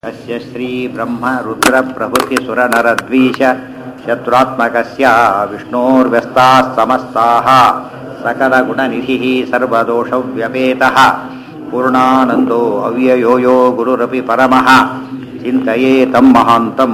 यस्य श्रीब्रह्मरुद्रप्रभृतिसुरनरद्वीष शत्रुत्मकस्य विष्णोर्व्यस्ताः समस्ताः सकलगुणनिधिः सर्वदोषव्यपेतः पूर्णानन्दो अव्ययो यो गुरुरपि परमः चिन्तये तं महान्तम्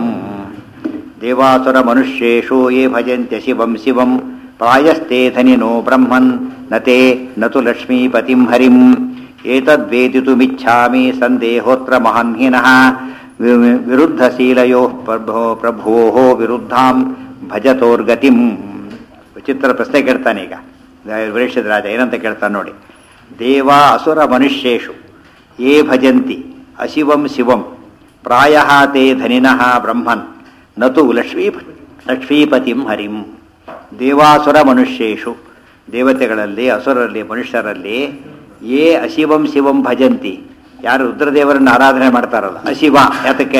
देवासुरमनुष्येषु ये भजन्त्य शिवं शिवं प्रायस्ते धनिनो ब्रह्मन् न ते न तु लक्ष्मीपतिं हरिम् एतद्वेदितुमिच्छामि सन्देहोऽत्र महाह्निनः वि- ವಿರುದ್ಧಶೀಲಯೋಃ ಪ್ರಭೋ ಪ್ರಭೋಃ ವಿರುದ್ಧಾಂ ಭಜತೋರ್ಗತಿಂ ವಿಚಿತ್ರ ಪ್ರಶ್ನೆ ಕೇಳ್ತಾನೆ ಈಗ ವರಿಷ್ಠದ ರಾಜ ಏನಂತ ಕೇಳ್ತಾನೆ ನೋಡಿ ದೇವ ಅಸುರ ಮನುಷ್ಯೇಷು ಯೇ ಭಜಂತಿ ಅಶಿವಂ ಶಿವಂ ಪ್ರಾಯ ತೇ ಧನಿನಃ ಬ್ರಹ್ಮನ್ ನತು ಲಕ್ಷ್ಮೀ ಲಕ್ಷ್ಮೀಪತಿಂ ಹರಿಂ ದೇವಾಸುರ ಮನುಷ್ಯೇಷು ದೇವತೆಗಳಲ್ಲಿ ಅಸುರರಲ್ಲಿ ಮನುಷ್ಯರಲ್ಲಿ ಯೇ ಅಶಿವಂ ಶಿವಂ ಭಜಂತಿ ಯಾರು ರುದ್ರದೇವರನ್ನು ಆರಾಧನೆ ಮಾಡ್ತಾರಲ್ಲ ಅಶಿವ ಯಾತಕ್ಕೆ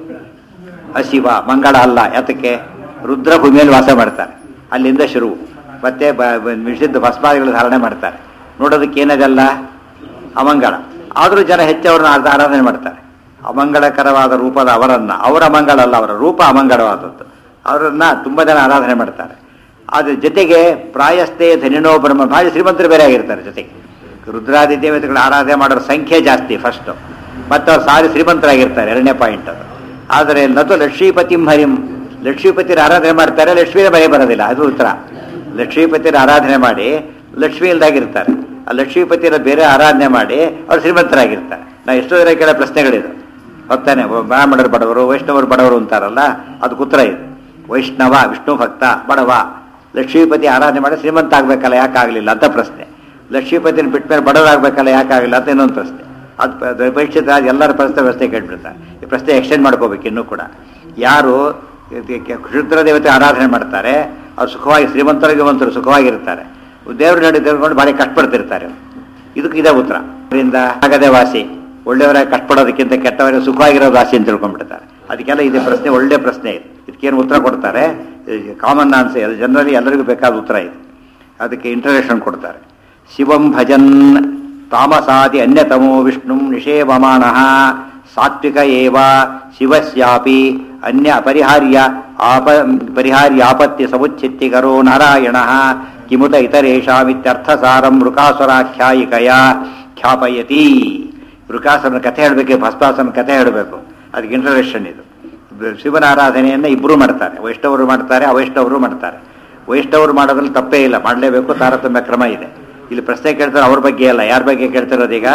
ಅಶಿವ ಮಂಗಳ ಅಲ್ಲ ಯಾತಕ್ಕೆ ರುದ್ರ ಭೂಮಿಯಲ್ಲಿ ವಾಸ ಮಾಡ್ತಾರೆ ಅಲ್ಲಿಂದ ಶುರು ಮತ್ತೆ ಬ- ಬ- ನಿಷಿದ್ಧ ಭಸ್ಮಾದಿಗಳು ಧಾರಣೆ ಮಾಡ್ತಾರೆ ನೋಡೋದಕ್ಕೆ ಏನದಲ್ಲ ಅಮಂಗಳ ಆದರೂ ಜನ ಹೆಚ್ಚು ಅವ್ರನ್ನ ಆರ- ಆರಾಧನೆ ಮಾಡ್ತಾರೆ ಅಮಂಗಳಕರವಾದ ರೂಪದ ಅವರನ್ನ ಅವರ ಮಂಗಳ ಅಲ್ಲ ಅವರ ರೂಪ ಅಮಂಗಳವಾದದ್ದು ಅವರನ್ನ ತುಂಬ ಜನ ಆರಾಧನೆ ಮಾಡ್ತಾರೆ ಅದ್ರ ಜೊತೆಗೆ ಪ್ರಾಯಸ್ಥೆ ಧನಿನೋ ಬ್ರಹ್ಮ ಭಾಳ ಶ್ರೀಮಂತರು ಬೇರೆ ಆಗಿರ್ತಾರೆ ಜೊತೆಗೆ ರುದ್ರಾದಿ ದೇವತೆಗಳ ಆರಾಧನೆ ಮಾಡೋರ ಸಂಖ್ಯೆ ಜಾಸ್ತಿ ಫಸ್ಟು ಮತ್ತು ಅವ್ರು ಸಾರಿ ಶ್ರೀಮಂತರಾಗಿರ್ತಾರೆ ಎರಡನೇ ಪಾಯಿಂಟ್ ಅದು ಆದರೆ ನತು ಲಕ್ಷ್ಮೀಪತಿಂ ಹರಿಂ ಲಕ್ಷ್ಮೀಪತಿರ ಆರಾಧನೆ ಮಾಡ್ತಾರೆ ಲಕ್ಷ್ಮೀನ ಮನೆ ಬರೋದಿಲ್ಲ ಅದು ಉತ್ತರ ಲಕ್ಷ್ಮೀಪತಿರ ಆರಾಧನೆ ಮಾಡಿ ಲಕ್ಷ್ಮಿ ಇಲ್ದಾಗಿರ್ತಾರೆ ಆ ಲಕ್ಷ್ಮೀಪತಿರ ಬೇರೆ ಆರಾಧನೆ ಮಾಡಿ ಅವ್ರು ಶ್ರೀಮಂತರಾಗಿರ್ತಾರೆ ನಾವು ಎಷ್ಟೋ ಜನ ಕೇಳೋ ಪ್ರಶ್ನೆಗಳಿದು ಹೊತ್ತಾನೆ ಬ್ರಾಹ್ಮಣರು ಬಡವರು ವೈಷ್ಣವರು ಬಡವರು ಅಂತಾರಲ್ಲ ಅದಕ್ಕೆ ಉತ್ತರ ಇದು ವೈಷ್ಣವ ವಿಷ್ಣು ಭಕ್ತ ಬಡವ ಲಕ್ಷ್ಮೀಪತಿ ಆರಾಧನೆ ಮಾಡಿ ಶ್ರೀಮಂತ ಆಗ್ಬೇಕಲ್ಲ ಯಾಕೆ ಆಗಲಿಲ್ಲ ಅಂತ ಪ್ರಶ್ನೆ ಲಕ್ಷ್ಮೀಪತಿನ ಬಿಟ್ಟ ಮೇಲೆ ಬಡವರಾಗಬೇಕಲ್ಲ ಯಾಕೆ ಆಗಲಿಲ್ಲ ಅಂತ ಇನ್ನೊಂದು ಪ್ರಶ್ನೆ ಅದು ಪರೀಕ್ಷಿತ ಎಲ್ಲರ ಪ್ರಶ್ನೆ ವ್ಯವಸ್ಥೆ ಕೇಳ್ಬಿಡ್ತಾರೆ ಈ ಪ್ರಶ್ನೆ ಎಕ್ಸ್ಟೆಂಡ್ ಮಾಡ್ಕೋಬೇಕು ಇನ್ನೂ ಕೂಡ ಯಾರು ಕ್ಷುದ್ರ ದೇವತೆ ಆರಾಧನೆ ಮಾಡ್ತಾರೆ ಅವ್ರು ಸುಖವಾಗಿ ಶ್ರೀಮಂತರಿಗವಂತರು ಸುಖವಾಗಿರ್ತಾರೆ ದೇವ್ರ ನಡೆ ದೇವ್ಕೊಂಡು ಭಾರಿ ಕಷ್ಟಪಡ್ತಿರ್ತಾರೆ ಇದಕ್ಕೆ ಇದೇ ಉತ್ತರ ಅದರಿಂದ ಆಗದೆ ವಾಸಿ ಒಳ್ಳೆಯವರಾಗಿ ಕಷ್ಟಪಡೋದಕ್ಕಿಂತ ಕೆಟ್ಟವರಾಗಿ ಸುಖವಾಗಿರೋದು ವಾಸಿ ಅಂತ ತಿಳ್ಕೊಂಡ್ಬಿಡ್ತಾರೆ ಅದಕ್ಕೆಲ್ಲ ಇದೆ ಪ್ರಶ್ನೆ ಒಳ್ಳೆ ಪ್ರಶ್ನೆ ಇದು ಇದಕ್ಕೇನು ಉತ್ತರ ಕೊಡ್ತಾರೆ ಕಾಮನ್ ಆನ್ಸರ್ ಅದು ಜನರಲಿ ಎಲ್ಲರಿಗೂ ಬೇಕಾದ ಉತ್ತರ ಇದು ಅದಕ್ಕೆ ಇಂಟ್ರಡಕ್ಷನ್ ಕೊಡ್ತಾರೆ ಶಿವಂ ಭಜನ್ ತಾಮಸಾದಿ ಅನ್ಯತಮೋ ವಿಷ್ಣು ನಿಷೇವಮಾಣ ಸಾತ್ವಿಕ ಏವ ಶಿವಸ್ಯಾಪಿ ಅನ್ಯ ಅಪರಿಹಾರ್ಯ ಆಪ ಪರಿಹಾರ್ಯಾಪತ್ಯ ಸಮುಚ್ಛಿತ್ತಿಕರೋ ನಾರಾಯಣ ಕಿಮುತ ಇತರೇಷಾಮಿತ್ಯರ್ಥಸಾರಂ ವೃಕಾಸುರಾಖ್ಯಾಯಿಕಯ ಖ್ಯಾಪಯತಿ ವೃಕಾಸುರನ ಕಥೆ ಹೇಳಬೇಕು ಭಸ್ಮಾಸುರನ ಕಥೆ ಹೇಳಬೇಕು ಅದಕ್ಕೆ ಇಂಟ್ರಡಕ್ಷನ್ ಇದು ಶಿವನ ಆರಾಧನೆಯನ್ನು ಇಬ್ಬರು ಮಾಡ್ತಾರೆ ವೈಷ್ಣವರು ಮಾಡ್ತಾರೆ ಅವೈಷ್ಣವರು ಮಾಡ್ತಾರೆ ವೈಷ್ಣವರು ಮಾಡೋದ್ರಲ್ಲಿ ತಪ್ಪೇ ಇಲ್ಲ ಮಾಡಲೇಬೇಕು ತಾರತಮ್ಯ ಕ್ರಮ ಇದೆ ಇಲ್ಲಿ ಪ್ರಶ್ನೆ ಕೇಳ್ತಾರೆ ಅವ್ರ ಬಗ್ಗೆ ಅಲ್ಲ ಯಾರ ಬಗ್ಗೆ ಕೇಳ್ತಿರೋದೀಗ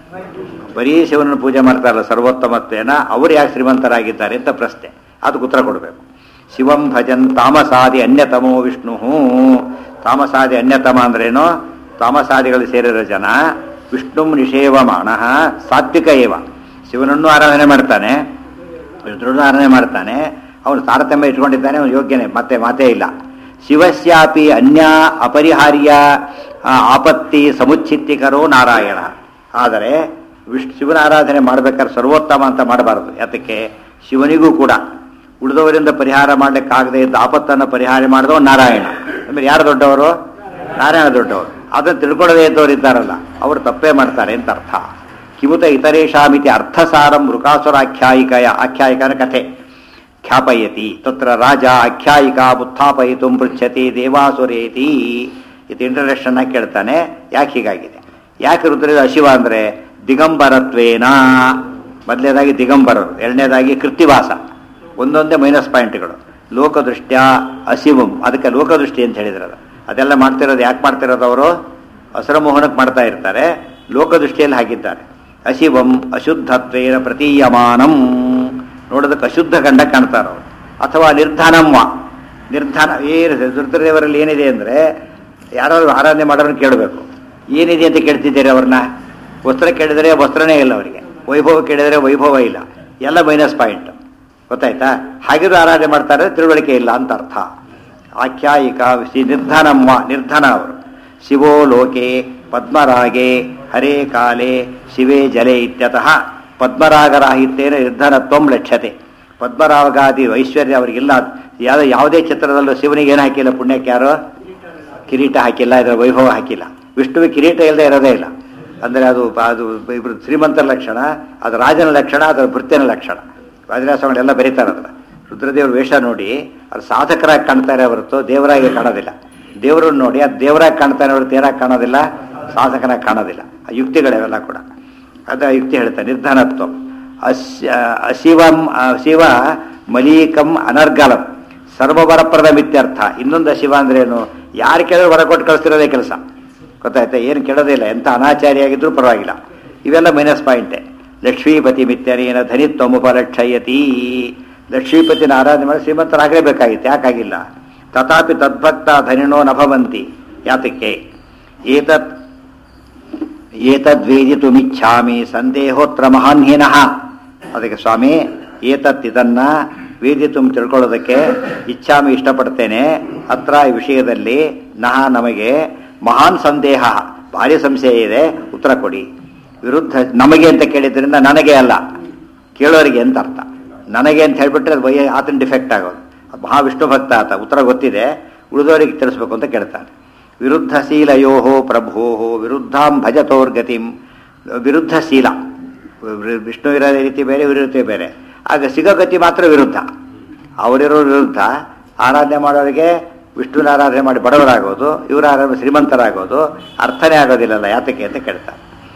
ಬರೀ ಶಿವನನ್ನು ಪೂಜೆ ಮಾಡ್ತಾರಲ್ಲ ಸರ್ವೋತ್ತಮತ್ವೇನ ಅವರು ಯಾಕೆ ಶ್ರೀಮಂತರಾಗಿದ್ದಾರೆ ಅಂತ ಪ್ರಶ್ನೆ ಅದಕ್ಕೆ ಉತ್ತರ ಕೊಡಬೇಕು ಶಿವಂ ಭಜನ್ ತಾಮಸಾದಿ ಅನ್ಯತಮೋ ವಿಷ್ಣು ತಾಮಸಾದಿ ಅನ್ಯತಮ ಅಂದ್ರೇನು ತಾಮಸಾದಿಗಳು ಸೇರಿರೋ ಜನ ವಿಷ್ಣು ನಿಷೇವಮಾಣ ಸಾತ್ವಿಕ ಏವ ಶಿವನನ್ನು ಆರಾಧನೆ ಮಾಡ್ತಾನೆ ರುದ್ರನು ಆರಾಧನೆ ಮಾಡ್ತಾನೆ ಅವನು ತಾರತಮ್ಯ ಇಟ್ಕೊಂಡಿದ್ದಾನೆ ಅವನು ಯೋಗ್ಯನೇ ಮತ್ತೆ ಮಾತೇ ಇಲ್ಲ ಶಿವಸ್ಯಾಪಿ ಅನ್ಯ ಅಪರಿಹಾರ್ಯ ಆ, ಆಪತ್ತಿ ಸಮುಚ್ಛಿತ್ತಿಕರೋ ನಾರಾಯಣ ಆದರೆ ವಿಷ್ಣು ಶಿವನ ಆರಾಧನೆ ಮಾಡ್ಬೇಕಾದ್ರೆ ಸರ್ವೋತ್ತಮ ಅಂತ ಮಾಡಬಾರದು ಯಾತಕ್ಕೆ ಶಿವನಿಗೂ ಕೂಡ ಉಳಿದವರಿಂದ ಪರಿಹಾರ ಮಾಡ್ಲಿಕ್ಕಾಗದೇ ಇದ್ದ ಆಪತ್ತನ್ನು ಪರಿಹಾರ ಮಾಡಿದವ ನಾರಾಯಣ ಆಮೇಲೆ ಯಾರು ದೊಡ್ಡವರು ನಾರಾಯಣ ದೊಡ್ಡವರು ಅದನ್ನು ತಿಳ್ಕೊಳ್ಳದೇ ಇದ್ದವರು ಇದ್ದಾರಲ್ಲ ಅವರು ತಪ್ಪೇ ಮಾಡ್ತಾರೆ ಅಂತ ಅರ್ಥ ಕಿಮುತ ಇತರೇಷಾಮಿತಿ ಅರ್ಥಸಾರಂ ವೃಕಾಸುರಾಖ್ಯಾಯಿಕೆಯ ಆಖ್ಯಾಯಿಕನ ಕಥೆ ಖ್ಯಾಪಯತಿ ತತ್ರ ರಾಜ ಆಖ್ಯಾಯಿಕಾ ಉತ್ಥಾಪಯಿತು ಪೃಚ್ಛತಿ ದೇವಾಸುರೇತಿ ಇದು ಇಂಟ್ರಡಕ್ಷನ್ ಆಗಿ ಕೇಳ್ತಾನೆ ಯಾಕೆ ಹೀಗಾಗಿದೆ ಯಾಕೆ ರುದ್ರ ಅಶಿವ ಅಂದ್ರೆ ದಿಗಂಬರತ್ವೇನ ಮೊದಲನೇದಾಗಿ ದಿಗಂಬರರು ಎರಡನೇದಾಗಿ ಕೃತ್ತಿವಾಸ ಒಂದೊಂದೇ ಮೈನಸ್ ಪಾಯಿಂಟ್ಗಳು ಲೋಕದೃಷ್ಟ್ಯ ಅಶಿವಂ ಅದಕ್ಕೆ ಲೋಕದೃಷ್ಟಿ ಅಂತ ಹೇಳಿದ್ರಲ್ಲ ಅದೆಲ್ಲ ಮಾಡ್ತಿರೋದು ಯಾಕೆ ಮಾಡ್ತಿರೋದು ಅವರು ಅಸುರಮೋಹನಕ್ಕೆ ಮಾಡ್ತಾ ಇರ್ತಾರೆ ಲೋಕದೃಷ್ಟಿಯಲ್ಲಿ ಹಾಕಿದ್ದಾರೆ ಅಶಿವಂ ಅಶುದ್ಧತ್ವೇನ ಪ್ರತೀಯಮಾನಂ ನೋಡೋದಕ್ಕೆ ಅಶುದ್ಧ ಗಂಡ ಕಾಣ್ತಾರ ಅವರು ಅಥವಾ ನಿರ್ಧನಂವ ನಿರ್ಧನ ಏನು ರುದ್ರದೇವರಲ್ಲಿ ಏನಿದೆ ಅಂದರೆ ಯಾರಾದ್ರು ಆರಾಧನೆ ಮಾಡೋರನ್ನ ಕೇಳಬೇಕು ಏನಿದೆ ಅಂತ ಕೇಳ್ತಿದ್ದೀರಿ ಅವ್ರನ್ನ ವಸ್ತ್ರ ಕೇಳಿದರೆ ವಸ್ತ್ರನೇ ಇಲ್ಲ ಅವರಿಗೆ ವೈಭವ ಕೇಳಿದರೆ ವೈಭವ ಇಲ್ಲ ಎಲ್ಲ ಮೈನಸ್ ಪಾಯಿಂಟ್ ಗೊತ್ತಾಯ್ತಾ ಹಾಗಿರೋ ಆರಾಧನೆ ಮಾಡ್ತಾರೆ ತಿಳುವಳಿಕೆ ಇಲ್ಲ ಅಂತ ಅರ್ಥ ಆಖ್ಯಾಯಿಕ ಶ್ರೀ ನಿರ್ಧನಮ್ಮ ನಿರ್ಧನ ಅವರು ಶಿವೋ ಲೋಕೆ ಪದ್ಮರಾಗೆ ಹರೇ ಕಾಲೆ ಶಿವೇ ಜಲೆ ಇತ್ಯತಃ ಪದ್ಮರಾಗರಾಹಿತ್ಯೇನ ನಿರ್ಧನತ್ವಂ ಲಕ್ಷ್ಯತೆ ಪದ್ಮರಾಗಾದಿ ಐಶ್ವರ್ಯ ಅವರಿಗಿಲ್ಲ ಯಾವ ಯಾವುದೇ ಚಿತ್ರದಲ್ಲೂ ಶಿವನಿಗೆ ಏನು ಹಾಕಿಲ್ಲ ಪುಣ್ಯಕ್ಕೆ ಯಾರು ಕಿರೀಟ ಹಾಕಿಲ್ಲ ಇದರ ವೈಭವ ಹಾಕಿಲ್ಲ ವಿಷ್ಣುವಿಗೆ ಕಿರೀಟ ಇಲ್ಲದೆ ಇರೋದೇ ಇಲ್ಲ ಅಂದರೆ ಅದು ಅದು ಇಬ್ರು ಶ್ರೀಮಂತರ ಲಕ್ಷಣ ಅದು ರಾಜನ ಲಕ್ಷಣ ಅದರ ಭೃತ್ಯನ ಲಕ್ಷಣ ರಾಜರಾಜಸ್ವಾಮಿಗಳೆಲ್ಲ ಬರೀತಾರೆ ಅದನ್ನ ರುದ್ರದೇವ್ರ ವೇಷ ನೋಡಿ ಅದು ಸಾಧಕರಾಗಿ ಕಾಣ್ತಾರೆ ಹೊರತು ದೇವರಾಗಿ ಕಾಣೋದಿಲ್ಲ ದೇವರನ್ನು ನೋಡಿ ಅದು ದೇವರಾಗಿ ಕಾಣ್ತಾನೆ ಹೊರತು ಏನಾಗಿ ಕಾಣೋದಿಲ್ಲ ಸಾಧಕನಾಗಿ ಕಾಣೋದಿಲ್ಲ ಆ ಯುಕ್ತಿಗಳಿವೆಲ್ಲ ಕೂಡ ಅದು ಆ ಯುಕ್ತಿ ಹೇಳ್ತಾರೆ ನಿರ್ಧನತ್ವ ಅಸ್ಯ ಅಶಿವಂ ಶಿವ ಮಲೀಕಂ ಅನರ್ಗಲಂ ಸರ್ವವರಪ್ರದ ಮಿತ್ಯರ್ಥ ಇನ್ನೊಂದು ಶಿವ ಅಂದ್ರೇನು ಯಾರು ಕೇಳಿದ್ರು ವರ ಕೊಟ್ಟು ಕಳಿಸ್ತಿರೋದೇ ಕೆಲಸ ಗೊತ್ತಾಯ್ತಾ ಏನು ಕೇಳೋದೇ ಇಲ್ಲ ಎಂಥ ಅನಾಚಾರಿಯಾಗಿದ್ರೂ ಪರವಾಗಿಲ್ಲ ಇವೆಲ್ಲ ಮೈನಸ್ ಪಾಯಿಂಟೇ ಲಕ್ಷ್ಮೀಪತಿ ಮಿತ್ಯನೇನ ಧನಿತ್ವಮುಪಲಕ್ಷಯತಿ ಲಕ್ಷ್ಮೀಪತಿನ ಆರಾಧನೆ ಮಾಡಿ ಶ್ರೀಮಂತರಾಗಲೇಬೇಕಾಗಿತ್ತು ಯಾಕಾಗಿಲ್ಲ ತಥಾಪಿ ತದ್ಭಕ್ತ ಧನಿನೋ ನಭವಂತಿ ಯಾತಕ್ಕೆ ಏತತ್ ಏತದ್ವೇದಿತುಮಿಚ್ಛಾಮಿ ಸಂದೇಹೋತ್ರ ಮಹಾನ್ಹೀನಃ ಅದಕ್ಕೆ ಸ್ವಾಮಿ ಏತತ್ ಇದನ್ನ ವೇದಿತು ತಿಳ್ಕೊಳ್ಳೋದಕ್ಕೆ ಇಚ್ಛಾಮಿ ಇಷ್ಟಪಡ್ತೇನೆ ಹತ್ರ ಈ ವಿಷಯದಲ್ಲಿ ನಹ ನಮಗೆ ಮಹಾನ್ ಸಂದೇಹ ಭಾರಿ ಸಂಶಯ ಇದೆ ಉತ್ತರ ಕೊಡಿ ವಿರುದ್ಧ ನಮಗೆ ಅಂತ ಕೇಳಿದ್ರಿಂದ ನನಗೆ ಅಲ್ಲ ಕೇಳೋರಿಗೆ ಅಂತ ಅರ್ಥ ನನಗೆ ಅಂತ ಹೇಳ್ಬಿಟ್ರೆ ಅದು ಬಯ್ಯ ಆತನ ಡಿಫೆಕ್ಟ್ ಆಗೋದು ಮಹಾವಿಷ್ಣು ಭಕ್ತ ಆತ ಉತ್ತರ ಗೊತ್ತಿದೆ ಉಳಿದವರಿಗೆ ತಿಳಿಸ್ಬೇಕು ಅಂತ ಕೇಳ್ತಾನೆ ವಿರುದ್ಧ ಶೀಲಯೋ ಪ್ರಭೋ ವಿರುದ್ಧಾಂ ಭಜತೋರ್ಗತಿಂ ವಿರುದ್ಧ ಶೀಲ ವಿಷ್ಣು ಇರೋ ರೀತಿ ಬೇರೆ ಇವ್ರ ರೀತಿ ಬೇರೆ ಆಗ ಸಿಗೋ ಗತಿ ಮಾತ್ರ ವಿರುದ್ಧ ಅವರಿರೋ ವಿರುದ್ಧ ಆರಾಧನೆ ಮಾಡೋರಿಗೆ ವಿಷ್ಣುವಿನ ಆರಾಧನೆ ಮಾಡಿ ಬಡವರಾಗೋದು ಇವರ ಆರಾಧನೆ ಶ್ರೀಮಂತರಾಗೋದು ಅರ್ಥನೇ ಆಗೋದಿಲ್ಲಲ್ಲ ಯಾತಕ್ಕೆ ಅಂತ ಕೇಳ್ತಾರೆ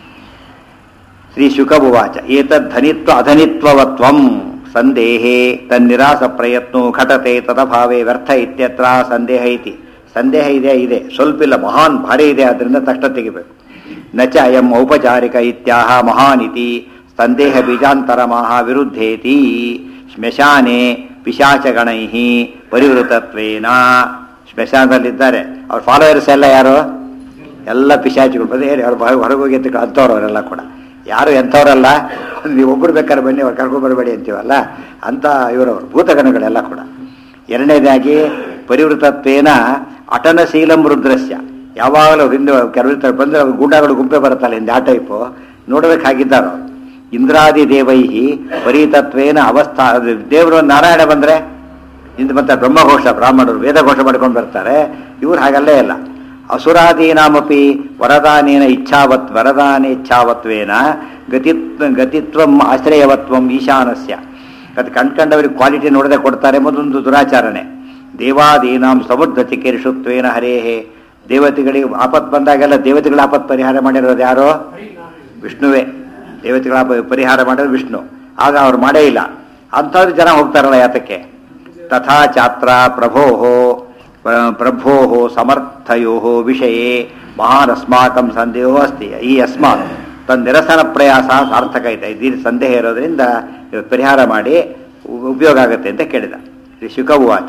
ಶ್ರೀ ಶುಕಭುವಾಚ ಏತದ್ಧನಿತ್ವ ಅಧನಿತ್ವವತ್ವಂ ಸಂದೇಹೇ ತನ್ನಿರಾಸ ಪ್ರಯತ್ನೋ ಘಟತೆ ತದಭಾವೇ ವ್ಯರ್ಥ ಇತ್ಯತ್ರ ಸಂದೇಹ ಐತಿ ಸಂದೇಹ ಇದೆ ಇದೆ ಸ್ವಲ್ಪ ಇಲ್ಲ ಮಹಾನ್ ಭಾರಿ ಇದೆ ಅದರಿಂದ ತಕ್ಷಣ ತೆಗಿಬೇಕು ನಚ ಅಯಂ ಔಪಚಾರಿಕ ಇತ್ಯಾಹ ಮಹಾನಿತಿ ಸಂದೇಹ ಬೀಜಾಂತರ ಮಹಾ ವಿರುದ್ಧೇತಿ ಶ್ಮಶಾನೆ ಪಿಶಾಚಗಣೈ ಪರಿವೃತತ್ವೇನ ಶ್ಮಶಾನದಲ್ಲಿದ್ದಾರೆ ಅವ್ರ ಫಾಲೋವರ್ಸ್ ಎಲ್ಲ ಯಾರು ಎಲ್ಲ ಪಿಶಾಚಿಗಳು ಬಂದು ಹೇಳಿ ಅವ್ರು ಹೊರಗೆ ಹೋಗಿ ಅಂತ ಅಂಥವ್ರು ಅವರೆಲ್ಲ ಕೂಡ ಯಾರು ಎಂಥವ್ರಲ್ಲ ನೀವು ಒಬ್ಬರು ಬೇಕಾದ್ರೆ ಬನ್ನಿ ಅವ್ರು ಕರ್ಕೊಂಡು ಬರಬೇಡಿ ಅಂತೀವಲ್ಲ ಅಂತ ಇವರವರು ಭೂತಗಣಗಳೆಲ್ಲ ಕೂಡ ಎರಡನೇದಾಗಿ ಪರಿವೃತತ್ವೇನ ಅಟನಶೀಲಂ ರುದ್ರಸ್ಯ ಯಾವಾಗಲೂ ಹಿಂದೆ ಕೆಲವರು ಬಂದರೆ ಅವ್ರು ಗೂಂಡಾಗಳು ಗುಂಪೆ ಬರುತ್ತಲ್ಲ ಹಿಂದೆ ಆ ಟೈಪು ನೋಡೋದಕ್ಕೆ ಹಾಗಿದ್ದಾರೋ ಇಂದ್ರಾದಿ ದೇವೈಹಿ ಪರಿತತ್ವೇನ ಅವಸ್ಥಾ ದೇವರು ನಾರಾಯಣ ಬಂದರೆ ಇಂದು ಮತ್ತೆ ಬ್ರಹ್ಮಘೋಷ ಬ್ರಾಹ್ಮಣರು ವೇದಘೋಷ ಮಾಡ್ಕೊಂಡು ಬರ್ತಾರೆ ಇವ್ರು ಹಾಗಲ್ಲೇ ಇಲ್ಲ ಅಸುರಾದೀನಾಮಪಿ ವರದಾನೇನ ಇಚ್ಛಾವತ್ ವರದಾನ ಇಚ್ಛಾವತ್ವೇನ ಗತಿತ್ವ ಗತಿತ್ವಂ ಆಶ್ರಯವತ್ವಂ ಈಶಾನಸ್ಯ ಅದು ಕಂಡ್ಕಂಡವರಿಗೆ ಕ್ವಾಲಿಟಿ ನೋಡದೆ ಕೊಡ್ತಾರೆ ಮೊದಲೊಂದು ದುರಾಚಾರಣೆ ದೇವಾದೀನಾಂ ಸಮುದ್ರ ಚಿಕೀರ್ಷುತ್ವೇನ ಹರೇಹೇ ದೇವತೆಗಳಿಗೆ ಆಪತ್ ಬಂದಾಗೆಲ್ಲ ದೇವತೆಗಳ ಆಪತ್ ಪರಿಹಾರ ಮಾಡಿರೋದು ಯಾರೋ ವಿಷ್ಣುವೇ ದೇವತೆಗಳ ಆಪ- ಪರಿಹಾರ ಮಾಡಿರೋದು ವಿಷ್ಣು ಆಗ ಅವ್ರು ಮಾಡೇ ಇಲ್ಲ ಅಂಥವ್ರು ಜನ ಹೋಗ್ತಾರಲ್ಲ ಯಾತಕ್ಕೆ ತಥಾ ಚಾತ್ರ ಪ್ರಭೋ ಪ್ರಭೋ ಸಮರ್ಥಯೋ ವಿಷಯೇ ಮಹಾನ್ ಅಸ್ಮಾಕಂ ಸಂದೇಹೋ ಅಸ್ತಿ ಈ ಅಸ್ಮಾತ್ ತನ್ನ ನಿರಸನ ಪ್ರಯಾಸ ಸಾರ್ಥಕ ಐತೆ ಇದು ಸಂದೇಹ ಇರೋದ್ರಿಂದ ಇದು ಪರಿಹಾರ ಮಾಡಿ ಉ- ಉಪಯೋಗ ಆಗುತ್ತೆ ಅಂತ ಕೇಳಿದ ಶ್ರೀ ಶುಕವಾಚ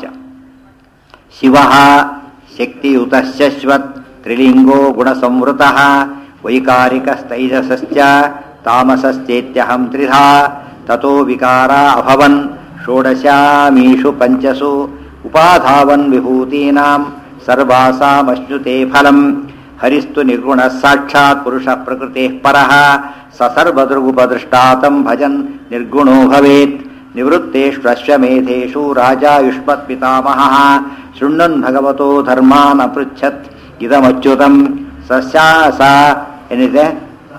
ಶಿವ ಶಕ್ತಿಯುತ ಶಶ್ವತ್ ತ್ರಿಲಿಂಗೋ ಗುಣಸಂವೃತ ವೈಕಾರಿಕಸ್ತೈಜಸಶ್ಚ ತಾಮಸಶ್ಚೇತ್ಯಹಂ ತ್ರಿಧಾ ತಥೋ ವಿಕಾರ ಅಭವನ್ ಷೋಡಶಾಮೀಷು ಪಂಚಸು ಉಪಾಧಾವನ್ ವಿಭೂತೀನಾಂ ಸರ್ವಾಸಾಮಶ್ನುತೆ ಫಲಂ ಹರಿಸ್ತು ನಿರ್ಗುಣ ಸಾಕ್ಷಾತ್ ಪುರುಷ ಪ್ರಕೃತೆ ಪರಃ ಸ ಸರ್ವದೃಗುಪದೃಷ್ಟಾತಂ ಭಜನ್ ನಿರ್ಗುಣೋ ಭವೇತ್ ನಿವೃತ್ತೇಷ್ವಶ್ವಮೇಧೇಷು ರಾಜಾಯುಷ್ಮತ್ ಪಿತಾಮಹಃ ಶೃಣ್ವನ್ ಭಗವತೋ ಧರ್ಮಾನ್ ಅಪೃಚ್ಛತ್ ಇದಮಚ್ಯುತಂ ಸಸ್ಯಾಸ ಏನಿದೆ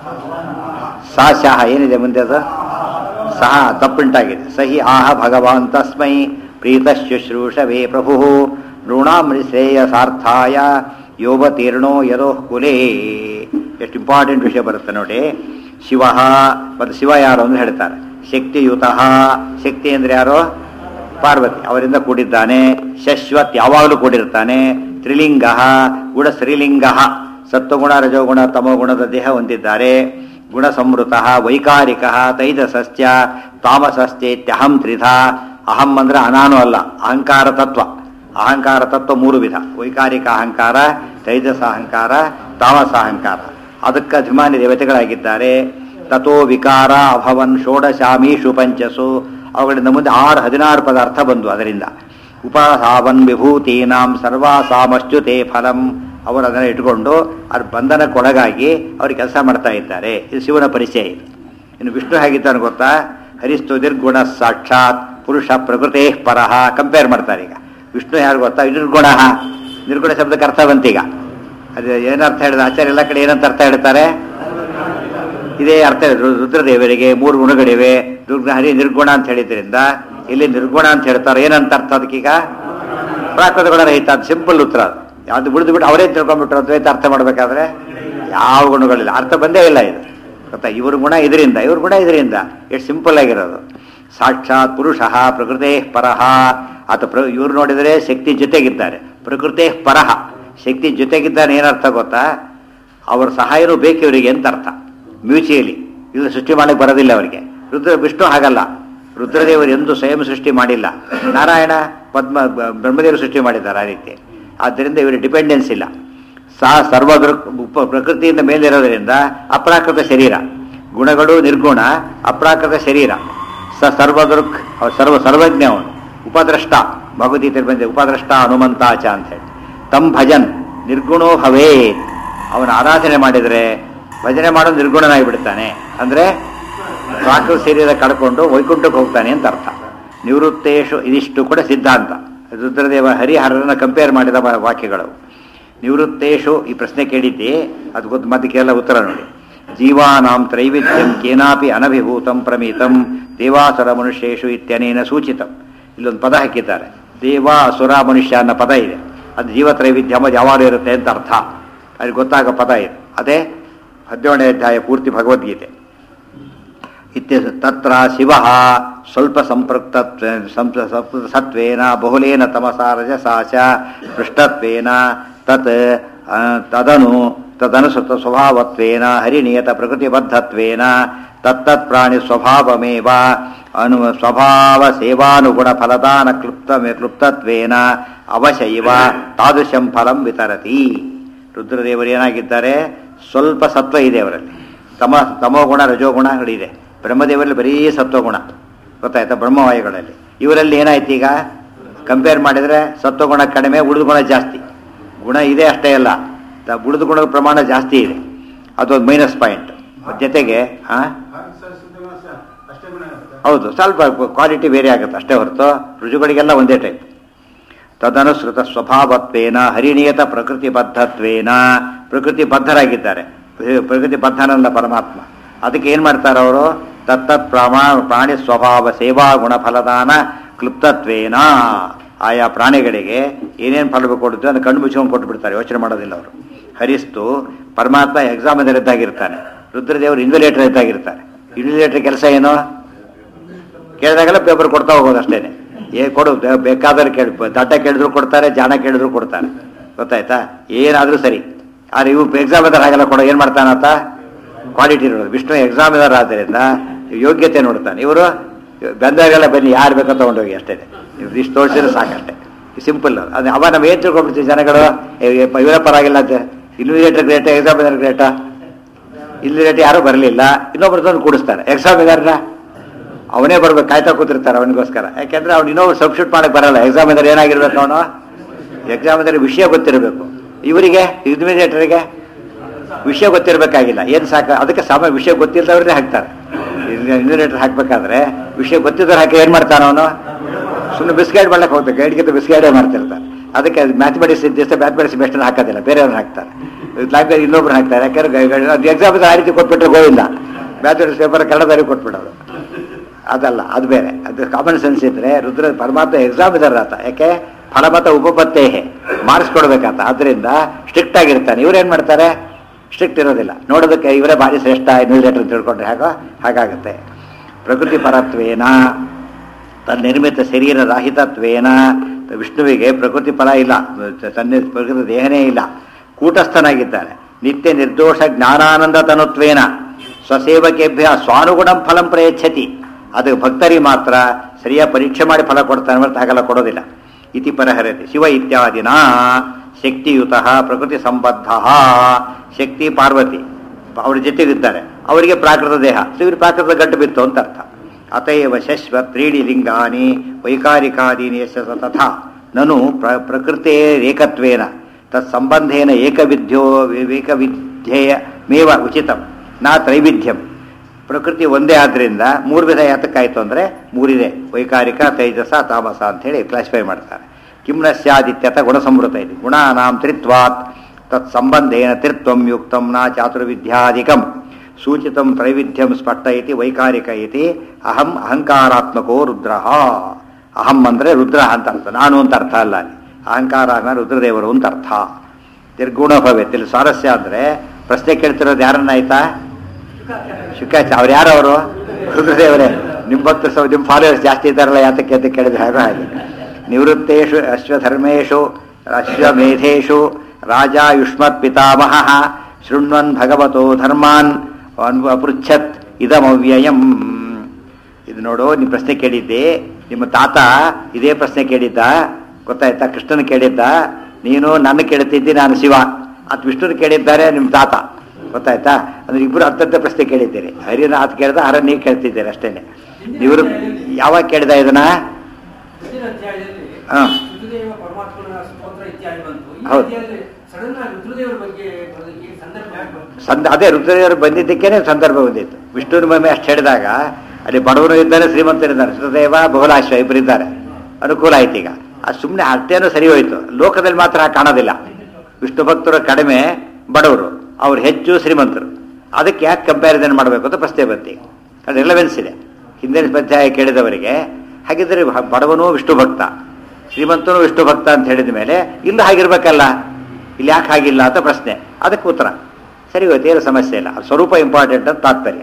ಸಾಶಃ ಏನಿದೆ ಮುಂದೆ ಅದು ಸಹ ತಪ್ಪುಂಟಾಗಿದೆ ಸಹಿ ಆಹ ಭಗವಾನ್ ತಸ್ಮೈ ಪ್ರೀತ ಶುಶ್ರೂಷವೇ ಪ್ರಭು ನೃಣಾಂ ಶ್ರೇಯಸಾರ್ಥಾಯ ಯೋಗತೀರ್ಣೋ ಯದೋ ಕುಲೇ ಎಷ್ಟು ಇಂಪಾರ್ಟೆಂಟ್ ವಿಷಯ ಬರುತ್ತೆ ನೋಡಿ ಶಿವ ಮತ್ತು ಶಿವ ಯಾರು ಅಂತ ಹೇಳ್ತಾರೆ ಶಕ್ತಿಯುತ ಶಕ್ತಿ ಅಂದ್ರೆ ಯಾರು ಪಾರ್ವತಿ ಅವರಿಂದ ಕೂಡಿದ್ದಾನೆ ಶಶ್ವತ್ ಯಾವಾಗಲೂ ಕೂಡಿರ್ತಾನೆ ತ್ರಿಲಿಂಗ ಗುಣ ಶ್ರೀಲಿಂಗ ಸತ್ವಗುಣ ರಜೋಗುಣ ತಮೋಗುಣದ ದೇಹ ಹೊಂದಿದ್ದಾರೆ ಗುಣ ಸಂವೃತ ವೈಕಾರಿಕ ತೈಜಸಸ್ಯ ತಾಮಸಶ್ಚೇತ್ಯಹಂ ತ್ರಿಧ ಅಹಂ ಅಂದ್ರೆ ಅನಾನು ಅಲ್ಲ ಅಹಂಕಾರ ತತ್ವ ಅಹಂಕಾರ ತತ್ವ ಮೂರು ವಿಧ ವೈಕಾರಿಕ ಅಹಂಕಾರ ತೈಜಸ ಅಹಂಕಾರ ತಾಮಸ ಅಹಂಕಾರ ಅದಕ್ಕೆ ಅಭಿಮಾನಿ ದೇವತೆಗಳಾಗಿದ್ದಾರೆ ತಥೋ ವಿಕಾರ ಅಭವನ್ ಷೋಡಶಾಮೀಷು ಪಂಚಸು ಅವುಗಳಿಂದ ಮುಂದೆ ಆರು ಹದಿನಾರು ಪದಾರ್ಥ ಬಂದು ಅದರಿಂದ ಉಪಸಾವನ್ ವಿಭೂತೀನಾಂ ಸರ್ವಾಸಾಮಶ್ಚುತೆ ಫಲಂ ಅವರು ಅದನ್ನು ಇಟ್ಕೊಂಡು ಅವ್ರ ಬಂಧನಕ್ಕೊಳಗಾಗಿ ಅವ್ರು ಕೆಲಸ ಮಾಡ್ತಾ ಇದ್ದಾರೆ ಇದು ಶಿವನ ಪರಿಚಯ ಇದು ಇನ್ನು ವಿಷ್ಣು ಹೇಗಿದ್ದಾನೆ ಗೊತ್ತಾ ಹರಿಸ್ತು ನಿರ್ಗುಣ ಸಾಕ್ಷಾತ್ ಪುರುಷ ಪ್ರಕೃತೇ ಪರಹ ಕಂಪೇರ್ ಮಾಡ್ತಾರೆ ಈಗ ವಿಷ್ಣು ಯಾರು ಗೊತ್ತಾ ನಿರ್ಗುಣ ನಿರ್ಗುಣ ಶಬ್ದಕ್ಕೆ ಅರ್ಥ ಬಂತೀಗ ಅದು ಏನರ್ಥ ಹೇಳಿದ ಆಚಾರ್ಯ ಎಲ್ಲ ಕಡೆ ಏನಂತ ಅರ್ಥ ಹೇಳ್ತಾರೆ ಇದೇ ಅರ್ಥ ಇದೆ. ರು- ರುದ್ರದೇವರಿಗೆ ಮೂರು ಗುಣಗಳಿವೆ ದುರ್ಗ ಹರಿ ನಿರ್ಗುಣ ಅಂತ ಹೇಳಿದ್ರಿಂದ ಇಲ್ಲಿ ನಿರ್ಗುಣ ಅಂತ ಹೇಳ್ತಾರೆ ಏನಂತ ಅರ್ಥ ಅದಕ್ಕೀಗ ಪ್ರಾಕೃತಗಳ ರಹಿತ ಅದು ಸಿಂಪಲ್ ಉತ್ತರ ಅದು. ಅದು ಬಿಡಿದು ಬಿಟ್ಟು ಅವರೇ ತಿಳ್ಕೊಂಡ್ಬಿಟ್ರು ಅದ್ವೈತ ಅರ್ಥ ಮಾಡಬೇಕಾದ್ರೆ ಯಾವ ಗುಣಗಳಿಲ್ಲ ಅರ್ಥ ಬಂದೇ ಇಲ್ಲ ಇದು ಗೊತ್ತಾ ಇವ್ರ ಗುಣ ಇದರಿಂದ ಇವ್ರ ಗುಣ ಇದರಿಂದ ಎಷ್ಟು ಸಿಂಪಲ್ ಆಗಿರೋದು ಸಾಕ್ಷಾತ್ ಪುರುಷ ಪ್ರಕೃತೇ ಪರಹ ಆತ ಪ್ರ ಇವ್ರು ನೋಡಿದರೆ ಶಕ್ತಿ ಜೊತೆಗಿದ್ದಾರೆ ಪ್ರಕೃತೇ ಪರಹ ಶಕ್ತಿ ಜೊತೆಗಿದ್ದಾನೆ ಏನರ್ಥ ಗೊತ್ತಾ ಅವ್ರ ಸಹಾಯನೂ ಬೇಕು ಇವರಿಗೆ ಅಂತ ಅರ್ಥ ಮ್ಯೂಚುಯಲಿ ಇದು ಸೃಷ್ಟಿ ಮಾಡಕ್ಕೆ ಬರೋದಿಲ್ಲ ಅವರಿಗೆ ರುದ್ರ ವಿಷ್ಣು ಹಾಗಲ್ಲ ರುದ್ರದೇವರು ಎಂದು ಸ್ವಯಂ ಸೃಷ್ಟಿ ಮಾಡಿಲ್ಲ ನಾರಾಯಣ ಪದ್ಮ ಬ- ಬ್ರಹ್ಮದೇವರು ಸೃಷ್ಟಿ ಮಾಡಿದ್ದಾರೆ ಆ ರೀತಿ ಆದ್ದರಿಂದ ಇವರಿಗೆ ಡಿಪೆಂಡೆನ್ಸ್ ಇಲ್ಲ ಸಾ ಸರ್ವ ಉಪ ಪ್ರಕೃತಿಯಿಂದ ಮೇಲಿರೋದ್ರಿಂದ ಅಪ್ರಾಕೃತ ಶರೀರ ಗುಣಗಳು ನಿರ್ಗುಣ ಅಪ್ರಾಕೃತ ಶರೀರ ಸ ಸರ್ವದೃಕ್ ಅವ ಸರ್ವ ಸರ್ವಜ್ಞ ಅವನು ಉಪದ್ರಷ್ಟ ಭಗವದ್ಗೀತೆ ಬಂದಿದೆ ಉಪದ್ರಷ್ಟ ಹನುಮಂತಾಚ ಅಂತ ಹೇಳಿ ತಮ್ ಭಜನ್ ನಿರ್ಗುಣೋ ಭವೇತ್ ಅವನ ಆರಾಧನೆ ಮಾಡಿದರೆ ಭಜನೆ ಮಾಡೋದು ನಿರ್ಗುಣನಾಗಿ ಬಿಡ್ತಾನೆ ಅಂದ್ರೆ ಪ್ರಾಕೃತ ಶರೀರ ಕಳ್ಕೊಂಡು ವೈಕುಂಠಕ್ಕೆ ಹೋಗ್ತಾನೆ ಅಂತ ಅರ್ಥ ನಿವೃತ್ತೇಶು ಇದಿಷ್ಟು ಕೂಡ ಸಿದ್ಧಾಂತ ರುದ್ರದೇವ ಹರಿಹರನ ಕಂಪೇರ್ ಮಾಡಿದ ವಾ- ವಾಕ್ಯಗಳು ನಿವೃತ್ತೇಶು ಈ ಪ್ರಶ್ನೆ ಕೇಳಿದ್ದೆ ಅದು ಗೊತ್ತು ಮತ್ತೆ ಕೇಳ ಉತ್ತರ ನೋಡಿ ಜೀವಾನಾಂ ತ್ರೈವಿಧ್ಯಂ ಕೇನಾಪಿ ಅನಭಿಭೂತಂ ಪ್ರಮೀತಂ ದೇವಾಸುರ ಮನುಷ್ಯೇಶು ಇತ್ಯನೇನ ಸೂಚಿತಂ ಇಲ್ಲೊಂದು ಪದ ಹಾಕಿದ್ದಾರೆ ದೇವ ಅಸುರ ಮನುಷ್ಯ ಅನ್ನೋ ಪದ ಇದೆ ಅದು ಜೀವ ತ್ರೈವಿಧ್ಯ ಎಂಬುದು ಯಾವಾಗ ಇರುತ್ತೆ ಅಂತ ಅರ್ಥ ಅಲ್ಲಿ ಗೊತ್ತಾಗೋ ಪದ ಇದೆ ಅದೇ ಹದಿನೇಳನೇ ಅಧ್ಯಾಯ ಪೂರ್ತಿ ಭಗವದ್ಗೀತೆ ಇತ್ಯಸ ತತ್ರ ಶಿವ ಸ್ವಲ್ಪ ಸಂಪೃಕ್ತತ್ವ ಸಂಪ ಸಪ್- ಸತ್ವೇನ ಬಹುಲೇನ ತಮಸಾ ರಜಸಾ ಚ ಪೃಷ್ಟತ್ವೇನ ತತ್ ಆ, ತದನು ತದನುಸೃತ ಸ್ವಭಾವತ್ವೇನ ಹರಿನಿಯತ ಪ್ರಕೃತಿಬದ್ಧತ್ವೇನ ತತ್ತತ್ ಪ್ರಾಣಿ ಸ್ವಭಾವಮೇವ ಅನು ಸ್ವಭಾವ ಸೇವಾನುಗುಣ ಫಲದಾನ ಕ್ಲುಪ್ತ ಕ್ಲುಪ್ತತ್ವೇನ ಅವಶ ಇವ ತಾದೃಶಂ ಫಲಂ ವಿತರತಿ ರುದ್ರದೇವರು ಏನಾಗಿದ್ದಾರೆ ಸ್ವಲ್ಪ ಸತ್ವ ಇದೆ ಅವರಲ್ಲಿ ತಮ ತಮೋಗುಣ ರಜೋಗುಣಗಳಿದೆ ಬ್ರಹ್ಮದೇವರಲ್ಲಿ ಬರೀ ಸತ್ವಗುಣ ಗೊತ್ತಾಯ್ತಾ ಬ್ರಹ್ಮವಾಯುಗಳಲ್ಲಿ ಇವರಲ್ಲಿ ಏನಾಯ್ತು ಈಗ ಕಂಪೇರ್ ಮಾಡಿದರೆ ಸತ್ವಗುಣ ಕಡಿಮೆ ಉಳಿದ ಗುಣ ಜಾಸ್ತಿ ಗುಣ ಇದೆ ಅಷ್ಟೇ ಅಲ್ಲ ತ- ಉಳಿದ ಗುಣದ ಪ್ರಮಾಣ ಜಾಸ್ತಿ ಇದೆ ಅದೊಂದು ಮೈನಸ್ ಪಾಯಿಂಟ್ ಜೊತೆಗೆ ಆ ಹೌದು ಸ್ವಲ್ಪ ಕ್ವಾಲಿಟಿ ಬೇರೆ ಆಗುತ್ತೆ ಅಷ್ಟೇ ಹೊರತು ರುಜುಗಳಿಗೆಲ್ಲ ಒಂದೇ ಟೈಪ್ ತದನುಸೃತ ಸ್ವಭಾವತ್ವೇನ ಹರಿಣಿಯತ ಪ್ರಕೃತಿ ಬದ್ಧತ್ವೇನ ಪ್ರಕೃತಿ ಬದ್ಧರಾಗಿದ್ದಾರೆ ಪ್ರ- ಪ್ರಕೃತಿ ಬದ್ಧನಲ್ಲ ಪರಮಾತ್ಮ ಅದಕ್ಕೆ ಏನು ಮಾಡ್ತಾರೆ ಅವರು ತತ್ತತ್ ಪ್ರಮಾ ಪ್ರಾಣಿ ಸ್ವಭಾವ ಸೇವಾ ಗುಣ ಫಲದಾನ ಕ್ಲುಪ್ತತ್ವೇನ ಆಯಾ ಪ್ರಾಣಿಗಳಿಗೆ ಏನೇನು ಫಲ ಕೊಡುತ್ತೆ ಅದನ್ನು ಕಣ್ಣು ಮುಚ್ಕೊಂಡು ಕೊಟ್ಟು ಬಿಡ್ತಾರೆ ಯೋಚನೆ ಮಾಡೋದಿಲ್ಲ ಅವರು ಹರಿಸ್ತು ಪರಮಾತ್ಮ ಎಕ್ಸಾಮಿನರ್ ಇದ್ದಾಗಿರ್ತಾನೆ ರುದ್ರದೇವರು ಇನ್ವಿಲೇಟರ್ ಇದ್ದಾಗಿರ್ತಾರೆ ಇನ್ವಿಲೇಟರ್ ಕೆಲಸ ಏನು ಕೇಳಿದಾಗೆಲ್ಲ ಪೇಪರ್ ಕೊಡ್ತಾ ಹೋಗೋದು ಅಷ್ಟೇನೆ ಏ ಕೊಡು ಬೆ- ಬೇಕಾದ್ರೆ ಕೇಳಿ ದಡ್ಡ ಕೇಳಿದ್ರು ಕೊಡ್ತಾರೆ ಜಾಣ ಕೇಳಿದ್ರು ಕೊಡ್ತಾರೆ ಗೊತ್ತಾಯ್ತಾ ಏನಾದರೂ ಸರಿ ಆದ್ರೆ ಇವು ಎಕ್ಸಾಮ್ ಇದಾರೆ ಹಾಗೆಲ್ಲ ಕೊಡೋ ಏನು ಮಾಡ್ತಾನಂತ ಕ್ವಾಲಿಟಿ ನೋಡೋದು ವಿಷ್ಣು ಎಕ್ಸಾಮ್ ಇದಾರೆ ಆದ್ದರಿಂದ ಯೋಗ್ಯತೆ ನೋಡ್ತಾನೆ ಇವರು ಬಂದಾಗೆಲ್ಲ ಬನ್ನಿ ಯಾರು ಬೇಕೋ ತಗೊಂಡೋಗಿ ಅಷ್ಟೇ ಇಷ್ಟು ತೋರಿಸಿದ್ರೆ ಸಾಕಷ್ಟೇ ಸಿಂಪಲ್ ಅದು ಅವ ನಾವು ಏನು ತಿಳ್ಕೊಂಡ್ಬಿಡ್ತೀವಿ ಜನಗಳು ಏ, ಏ, ಇವರ ಪರವಾಗಿಲ್ಲ ಅಂತ ಇನ್ವಿಜೇಟರ್ ಗ್ರೇಟ ಎಕ್ಸಾಮ್ ಇದಾರೆ ಗ್ರೇಟಾ ಇಲ್ಲಿ ರೇಟ್ ಯಾರೂ ಬರಲಿಲ್ಲ ಇನ್ನೊಬ್ರು ತಂದು ಕೂಡಿಸ್ತಾರೆ ಎಕ್ಸಾಮ್ ಇದಾರಲ್ಲ ಅವನೇ ಬರ್ಬೇಕು ಕಾಯ್ತಾ ಕೂತಿರ್ತಾರೆ ಅವನಿಗೋಸ್ಕರ ಯಾಕೆಂದ್ರೆ ಅವ್ನು ಇನ್ನೊಬ್ರು ಸಬ್ಸ್ಟಿಟ್ಯೂಟ್ ಮಾಡಕ್ ಬರಲ್ಲ ಎಕ್ಸಾಮ್ ಇದ್ರೆ ಏನಾಗಿರ್ಬೇಕು ಅವನು ಎಕ್ಸಾಮ್ ಇದ್ರೆ ವಿಷಯ ಗೊತ್ತಿರಬೇಕು ಇವರಿಗೆ ಇನ್ವಿಜೇಟರ್ಗೆ ವಿಷಯ ಗೊತ್ತಿರಬೇಕಾಗಿಲ್ಲ ಏನು ಸಾಕು ಅದಕ್ಕೆ ಸಾಮಾನ್ಯ ವಿಷಯ ಗೊತ್ತಿಲ್ಲದವ್ರನ್ನೇ ಹಾಕ್ತಾರೆ ಇನ್ವಿಜೇಟರ್ ಹಾಕ್ಬೇಕಾದ್ರೆ ವಿಷಯ ಗೊತ್ತಿದ್ದವ್ರು ಹಾಕಿ ಏನು ಮಾಡ್ತಾನೆ ಅವನು ಸುಮ್ಮನೆ ಬಿಸ್ಗೈಡ್ ಮಾಡ್ಲಿಕ್ಕೆ ಹೋಗ್ತಾರೆ ಗೈಡ್ಗಿಂತ ಬಿಸ್ಗೈಡೇ ಮಾಡ್ತಿರ್ತಾರೆ ಅದಕ್ಕೆ ಮ್ಯಾಥಮೆಟಿಕ್ಸ್ ದಿವಸ ಮ್ಯಾಥಮೆಟಿಕ್ಸ್ ಬೆಸ್ಟನ್ನು ಹಾಕೋದಿಲ್ಲ ಬೇರೆಯವ್ರನ್ನ ಹಾಕ್ತಾರೆ ಲ್ಯಾಂಗ್ವೇಜ್ ಇನ್ನೊಬ್ರು ಹಾಕ್ತಾರೆ ಯಾಕಂದ್ರೆ ಗೈ- ಅದು ಎಕ್ಸಾಮ್ ಆ ರೀತಿ ಕೊಟ್ಬಿಟ್ರೆ ಗೋವಿಲ್ಲ ಮ್ಯಾಥಮೆಟಿಕ್ಸ್ ಪೇಪರ್ ಕನ್ನಡದಲ್ಲಿ ಕೊಟ್ಬಿಡೋದು ಅದಲ್ಲ ಅದು ಬೇರೆ ಅದು ಕಾಮನ್ ಸೆನ್ಸ್ ಇದ್ರೆ ರುದ್ರ ಪರಮಾತ್ಮ ಎಕ್ಸಾಮ್ ಇದಾರೆ ಆತ ಯಾಕೆ ಫಲಮತ ಉಪಪತ್ತೇಹೆ ಮಾರ್ಕ್ಸ್ ಕೊಡ್ಬೇಕಂತ ಅದರಿಂದ ಸ್ಟ್ರಿಕ್ಟ್ ಆಗಿರ್ತಾನೆ ಇವ್ರೇನ್ ಮಾಡ್ತಾರೆ ಸ್ಟ್ರಿಕ್ಟ್ ಇರೋದಿಲ್ಲ ನೋಡೋದಕ್ಕೆ ಇವರೇ ಭಾರಿ ಶ್ರೇಷ್ಠ ಇನ್ವಿಲೇಟರ್ ತಿಳ್ಕೊಂಡ್ರೆ ಹಾಗೋ ಹಾಗಾಗುತ್ತೆ ಪ್ರಕೃತಿ ಪರತ್ವೇನ ತನ್ನಿರ್ಮಿತ ಶರೀರ ರಾಹಿತತ್ವೇನ ವಿಷ್ಣುವಿಗೆ ಪ್ರಕೃತಿ ಫಲ ಇಲ್ಲ ತನ್ನ ಪ್ರಕೃತಿ ದೇಹನೇ ಇಲ್ಲ ಕೂಟಸ್ಥನಾಗಿದ್ದಾನೆ ನಿತ್ಯ ನಿರ್ದೋಷ ಜ್ಞಾನಾನಂದ ತನುತ್ವೇನ ಸ್ವಸೇವಕೇಭ್ಯ ಸ್ವಾನುಗುಣಂ ಫಲಂ ಪ್ರಯಚ್ಛತಿ ಅದು ಭಕ್ತರಿಗೆ ಮಾತ್ರ ಸರಿಯಾಗಿ ಪರೀಕ್ಷೆ ಮಾಡಿ ಫಲ ಕೊಡ್ತಾನೆ ಹೊರತು ಹಾಗೆಲ್ಲ ಕೊಡೋದಿಲ್ಲ ಇತಿ ಪರಹರತಿ ಶಿವ ಇತ್ಯಾದಿನ ಶಕ್ತಿಯುತ ಪ್ರಕೃತಿ ಸಂಬದ್ಧ ಶಕ್ತಿ ಪಾರ್ವತಿ ಅವ್ರ ಜೊತೆಗಿದ್ದಾರೆ ಅವರಿಗೆ ಪ್ರಾಕೃತ ದೇಹ ಸೊ ಇವ್ರು ಪ್ರಾಕೃತ ಗಂಟು ಬಿತ್ತು ಅಂತ ಅರ್ಥ ಅತಯವ ಶಶ್ವ ತ್ರೀಡಿ ಲಿಂಗಾನಿ ವೈಕಾರಿಕಾದೀನಿ ಯಶ ತಥಾ ನನು ಪ್ರ ಪ್ರಕೃತೆ ಏಕತ್ವೇನ ತತ್ಸಂಬಂಧೇನ ಏಕವಿದ್ಯೋ ಏಕವಿಧ್ಯೇಯ ಮೇವ ಉಚಿತಂ ನಾ ತ್ರೈವಿಧ್ಯಂ ಪ್ರಕೃತಿ ಒಂದೇ ಆದ್ರಿಂದ ಮೂರು ವಿಧ ಯಾತಕ್ಕಾಯ್ತು ಅಂದ್ರೆ ಮೂರಿದೆ ವೈಕಾರಿಕ ತೈಜಸ ತಾಮಸ ಅಂತ ಹೇಳಿ ಕ್ಲಾಸಿಫೈ ಮಾಡ್ತಾರೆ ಕಿಮ್ನ ಸ್ಯಾದಿತ್ಯತ ಗುಣಸಮೃತ ಇದೆ ಗುಣಾನಾಂ ತ್ರಿತ್ವಾತ್ ತತ್ ಸಂಬಂಧೇನ ತ್ರಿತ್ವಂ ಯುಕ್ತಂ ನಾ ಚಾತುರ್ವಿದ್ಯಾಧಿಕಂ ಸೂಚಿತಂ ತ್ರೈವಿಧ್ಯಂ ಸ್ಪಷ್ಟ ಇತಿ ವೈಕಾರಿಕ ಇತಿ ಅಹಂ ಅಹಂಕಾರಾತ್ಮಕೋ ರುದ್ರ ಅಹಂ ಅಂದರೆ ರುದ್ರ ಅಂತ ಅರ್ಥ ನಾನು ಅಂತ ಅರ್ಥ ಅಲ್ಲ ಅಲ್ಲಿ ಅಹಂಕಾರ ಅಂದ್ರೆ ರುದ್ರದೇವರು ಅಂತ ಅರ್ಥ ನಿರ್ಗುಣ ಭವೇತ್ ಇಲ್ಲಿ ಸ್ವಾರಸ್ಯ ಅಂದರೆ ಪ್ರಶ್ನೆ ಕೇಳ್ತಿರೋದು ಯಾರನ್ನಾಯ್ತಾ ಶುಕಾಚಾರ್ಯ ಅವ್ರು ಯಾರು ಅವರು ರುದ್ರದೇವರೇ ನಿಮ್ಮ ಭಕ್ತ ಸಹ ನಿಮ್ಮ ಫಾಲೋವರ್ಸ್ ಜಾಸ್ತಿ ಇದ್ದಾರಲ್ಲ ಯಾತಕ್ಕೆ ಅಂತ ಕೇಳಿದ್ರೆ ಹಾಗೆ ಹಾಗೆ ನಿವೃತ್ತೇಷು ಅಶ್ವಧರ್ಮೇಶು ಅಶ್ವಮೇಧೇಶು ರಾಜ ಯುಷ್ಮತ್ ಪಿತಾಮಹ ಶೃಣ್ವನ್ ಭಗವತೋ ಧರ್ಮಾನ್ ಅನ್ವ- ಅಪೃಚ್ಛತ್ ಇದಮವ್ಯಯಂ ಇದು ನೋಡು ನೀವು ಪ್ರಶ್ನೆ ಕೇಳಿದ್ದೆ ನಿಮ್ಮ ತಾತ ಇದೇ ಪ್ರಶ್ನೆ ಕೇಳಿದ್ದ ಗೊತ್ತಾಯ್ತಾ ಕೃಷ್ಣನ ಕೇಳಿದ್ದ ನೀನು ನನ್ನ ಕೇಳುತ್ತಿದ್ದಿ ನಾನು ಶಿವ ಅದು ವಿಷ್ಣುನ ಕೇಳಿದ್ದಾರೆ ನಿಮ್ಮ ತಾತ ಗೊತ್ತಾಯ್ತಾ ಅಂದ್ರೆ ಇಬ್ಬರು ಅತ್ಯಂತ ಪ್ರಶ್ನೆ ಕೇಳಿದ್ದೀರಿ ಹರಿನ ಆತ ಕೇಳ್ದ ಹರ ನೀವು ಕೇಳ್ತಿದ್ದೀರಿ ಅಷ್ಟೇನೆ ಇವರು ಯಾವಾಗ ಕೇಳಿದ ಇದನ್ನ ಮುಂದಿನ ಅಧ್ಯಾಯದಲ್ಲಿ ಹಾ. ರುದ್ರದೇವ ಪರಮಾತ್ಮನ ಸ್ತೋತ್ರ ಇತ್ಯಾದಿ ಬಂತು ಈ ಹೌದು. ಅಧ್ಯಾಯದಲ್ಲಿ ಸಡನ್ ಆಗಿ ರುದ್ರದೇವರ ಬಗ್ಗೆ ಬರೋದಕ್ಕೆ ಸಂದರ್ಭ ಯಾಕೆ ಬಂತು ಸಂದ ಅದೇ ರುದ್ರದೇವರು ಬಂದಿದ್ದಕ್ಕೇನೆ ಸಂದರ್ಭ ಬಂದಿತ್ತು ವಿಷ್ಣುವಿನ ಮಹಿಮೆ ಅಷ್ಟು ಹೇಳಿದಾಗ ಅಲ್ಲಿ ಬಡವರು ಇದ್ದಾರೆ ಶ್ರೀಮಂತರಿದ್ದಾರೆ ರುದ್ರದೇವ ಬಹುಲಾಶ್ವ ಇಬ್ಬರಿದ್ದಾರೆ ಅನುಕೂಲ ಆಯ್ತು ಈಗ ಅದು ಸುಮ್ಮನೆ ಅಷ್ಟೇನೂ ಸರಿ ಹೋಯ್ತು ಲೋಕದಲ್ಲಿ ಮಾತ್ರ ಹಾಗೆ ಕಾಣೋದಿಲ್ಲ ವಿಷ್ಣು ಭಕ್ತರು ಕಡಿಮೆ ಬಡವರು ಅವ್ರು ಹೆಚ್ಚು ಶ್ರೀಮಂತರು ಅದಕ್ಕೆ ಯಾಕೆ ಕಂಪ್ಯಾರಿಸನ್ ಮಾಡಬೇಕು ಅಂತ ಪ್ರಶ್ನೆ ಬಂತು ಈಗ ಅದು ರಿಲೆವೆನ್ಸ್ ಇದೆ ಹಿಂದಿನ ಅಧ್ಯಾಯ ಕೇಳಿದವರಿಗೆ ಹಾಗಿದ್ರೆ ಬ- ಬಡವನು ವಿಷ್ಣು ಭಕ್ತ ಶ್ರೀಮಂತನು ವಿಷ್ಣು ಭಕ್ತ ಅಂತ ಹೇಳಿದ ಮೇಲೆ ಇಲ್ಲೂ ಹಾಗಿರ್ಬೇಕಲ್ಲ ಇಲ್ಲಿ ಯಾಕೆ ಹಾಗಿಲ್ಲ ಅಂತ ಪ್ರಶ್ನೆ ಅದಕ್ಕೆ ಉತ್ತರ ಸರಿ ಹೋಯ್ತು ಏನು ಸಮಸ್ಯೆ ಇಲ್ಲ ಅದು ಸ್ವರೂಪ ಇಂಪಾರ್ಟೆಂಟ್ ಅಂತ ತಾತ್ಪರ್ಯ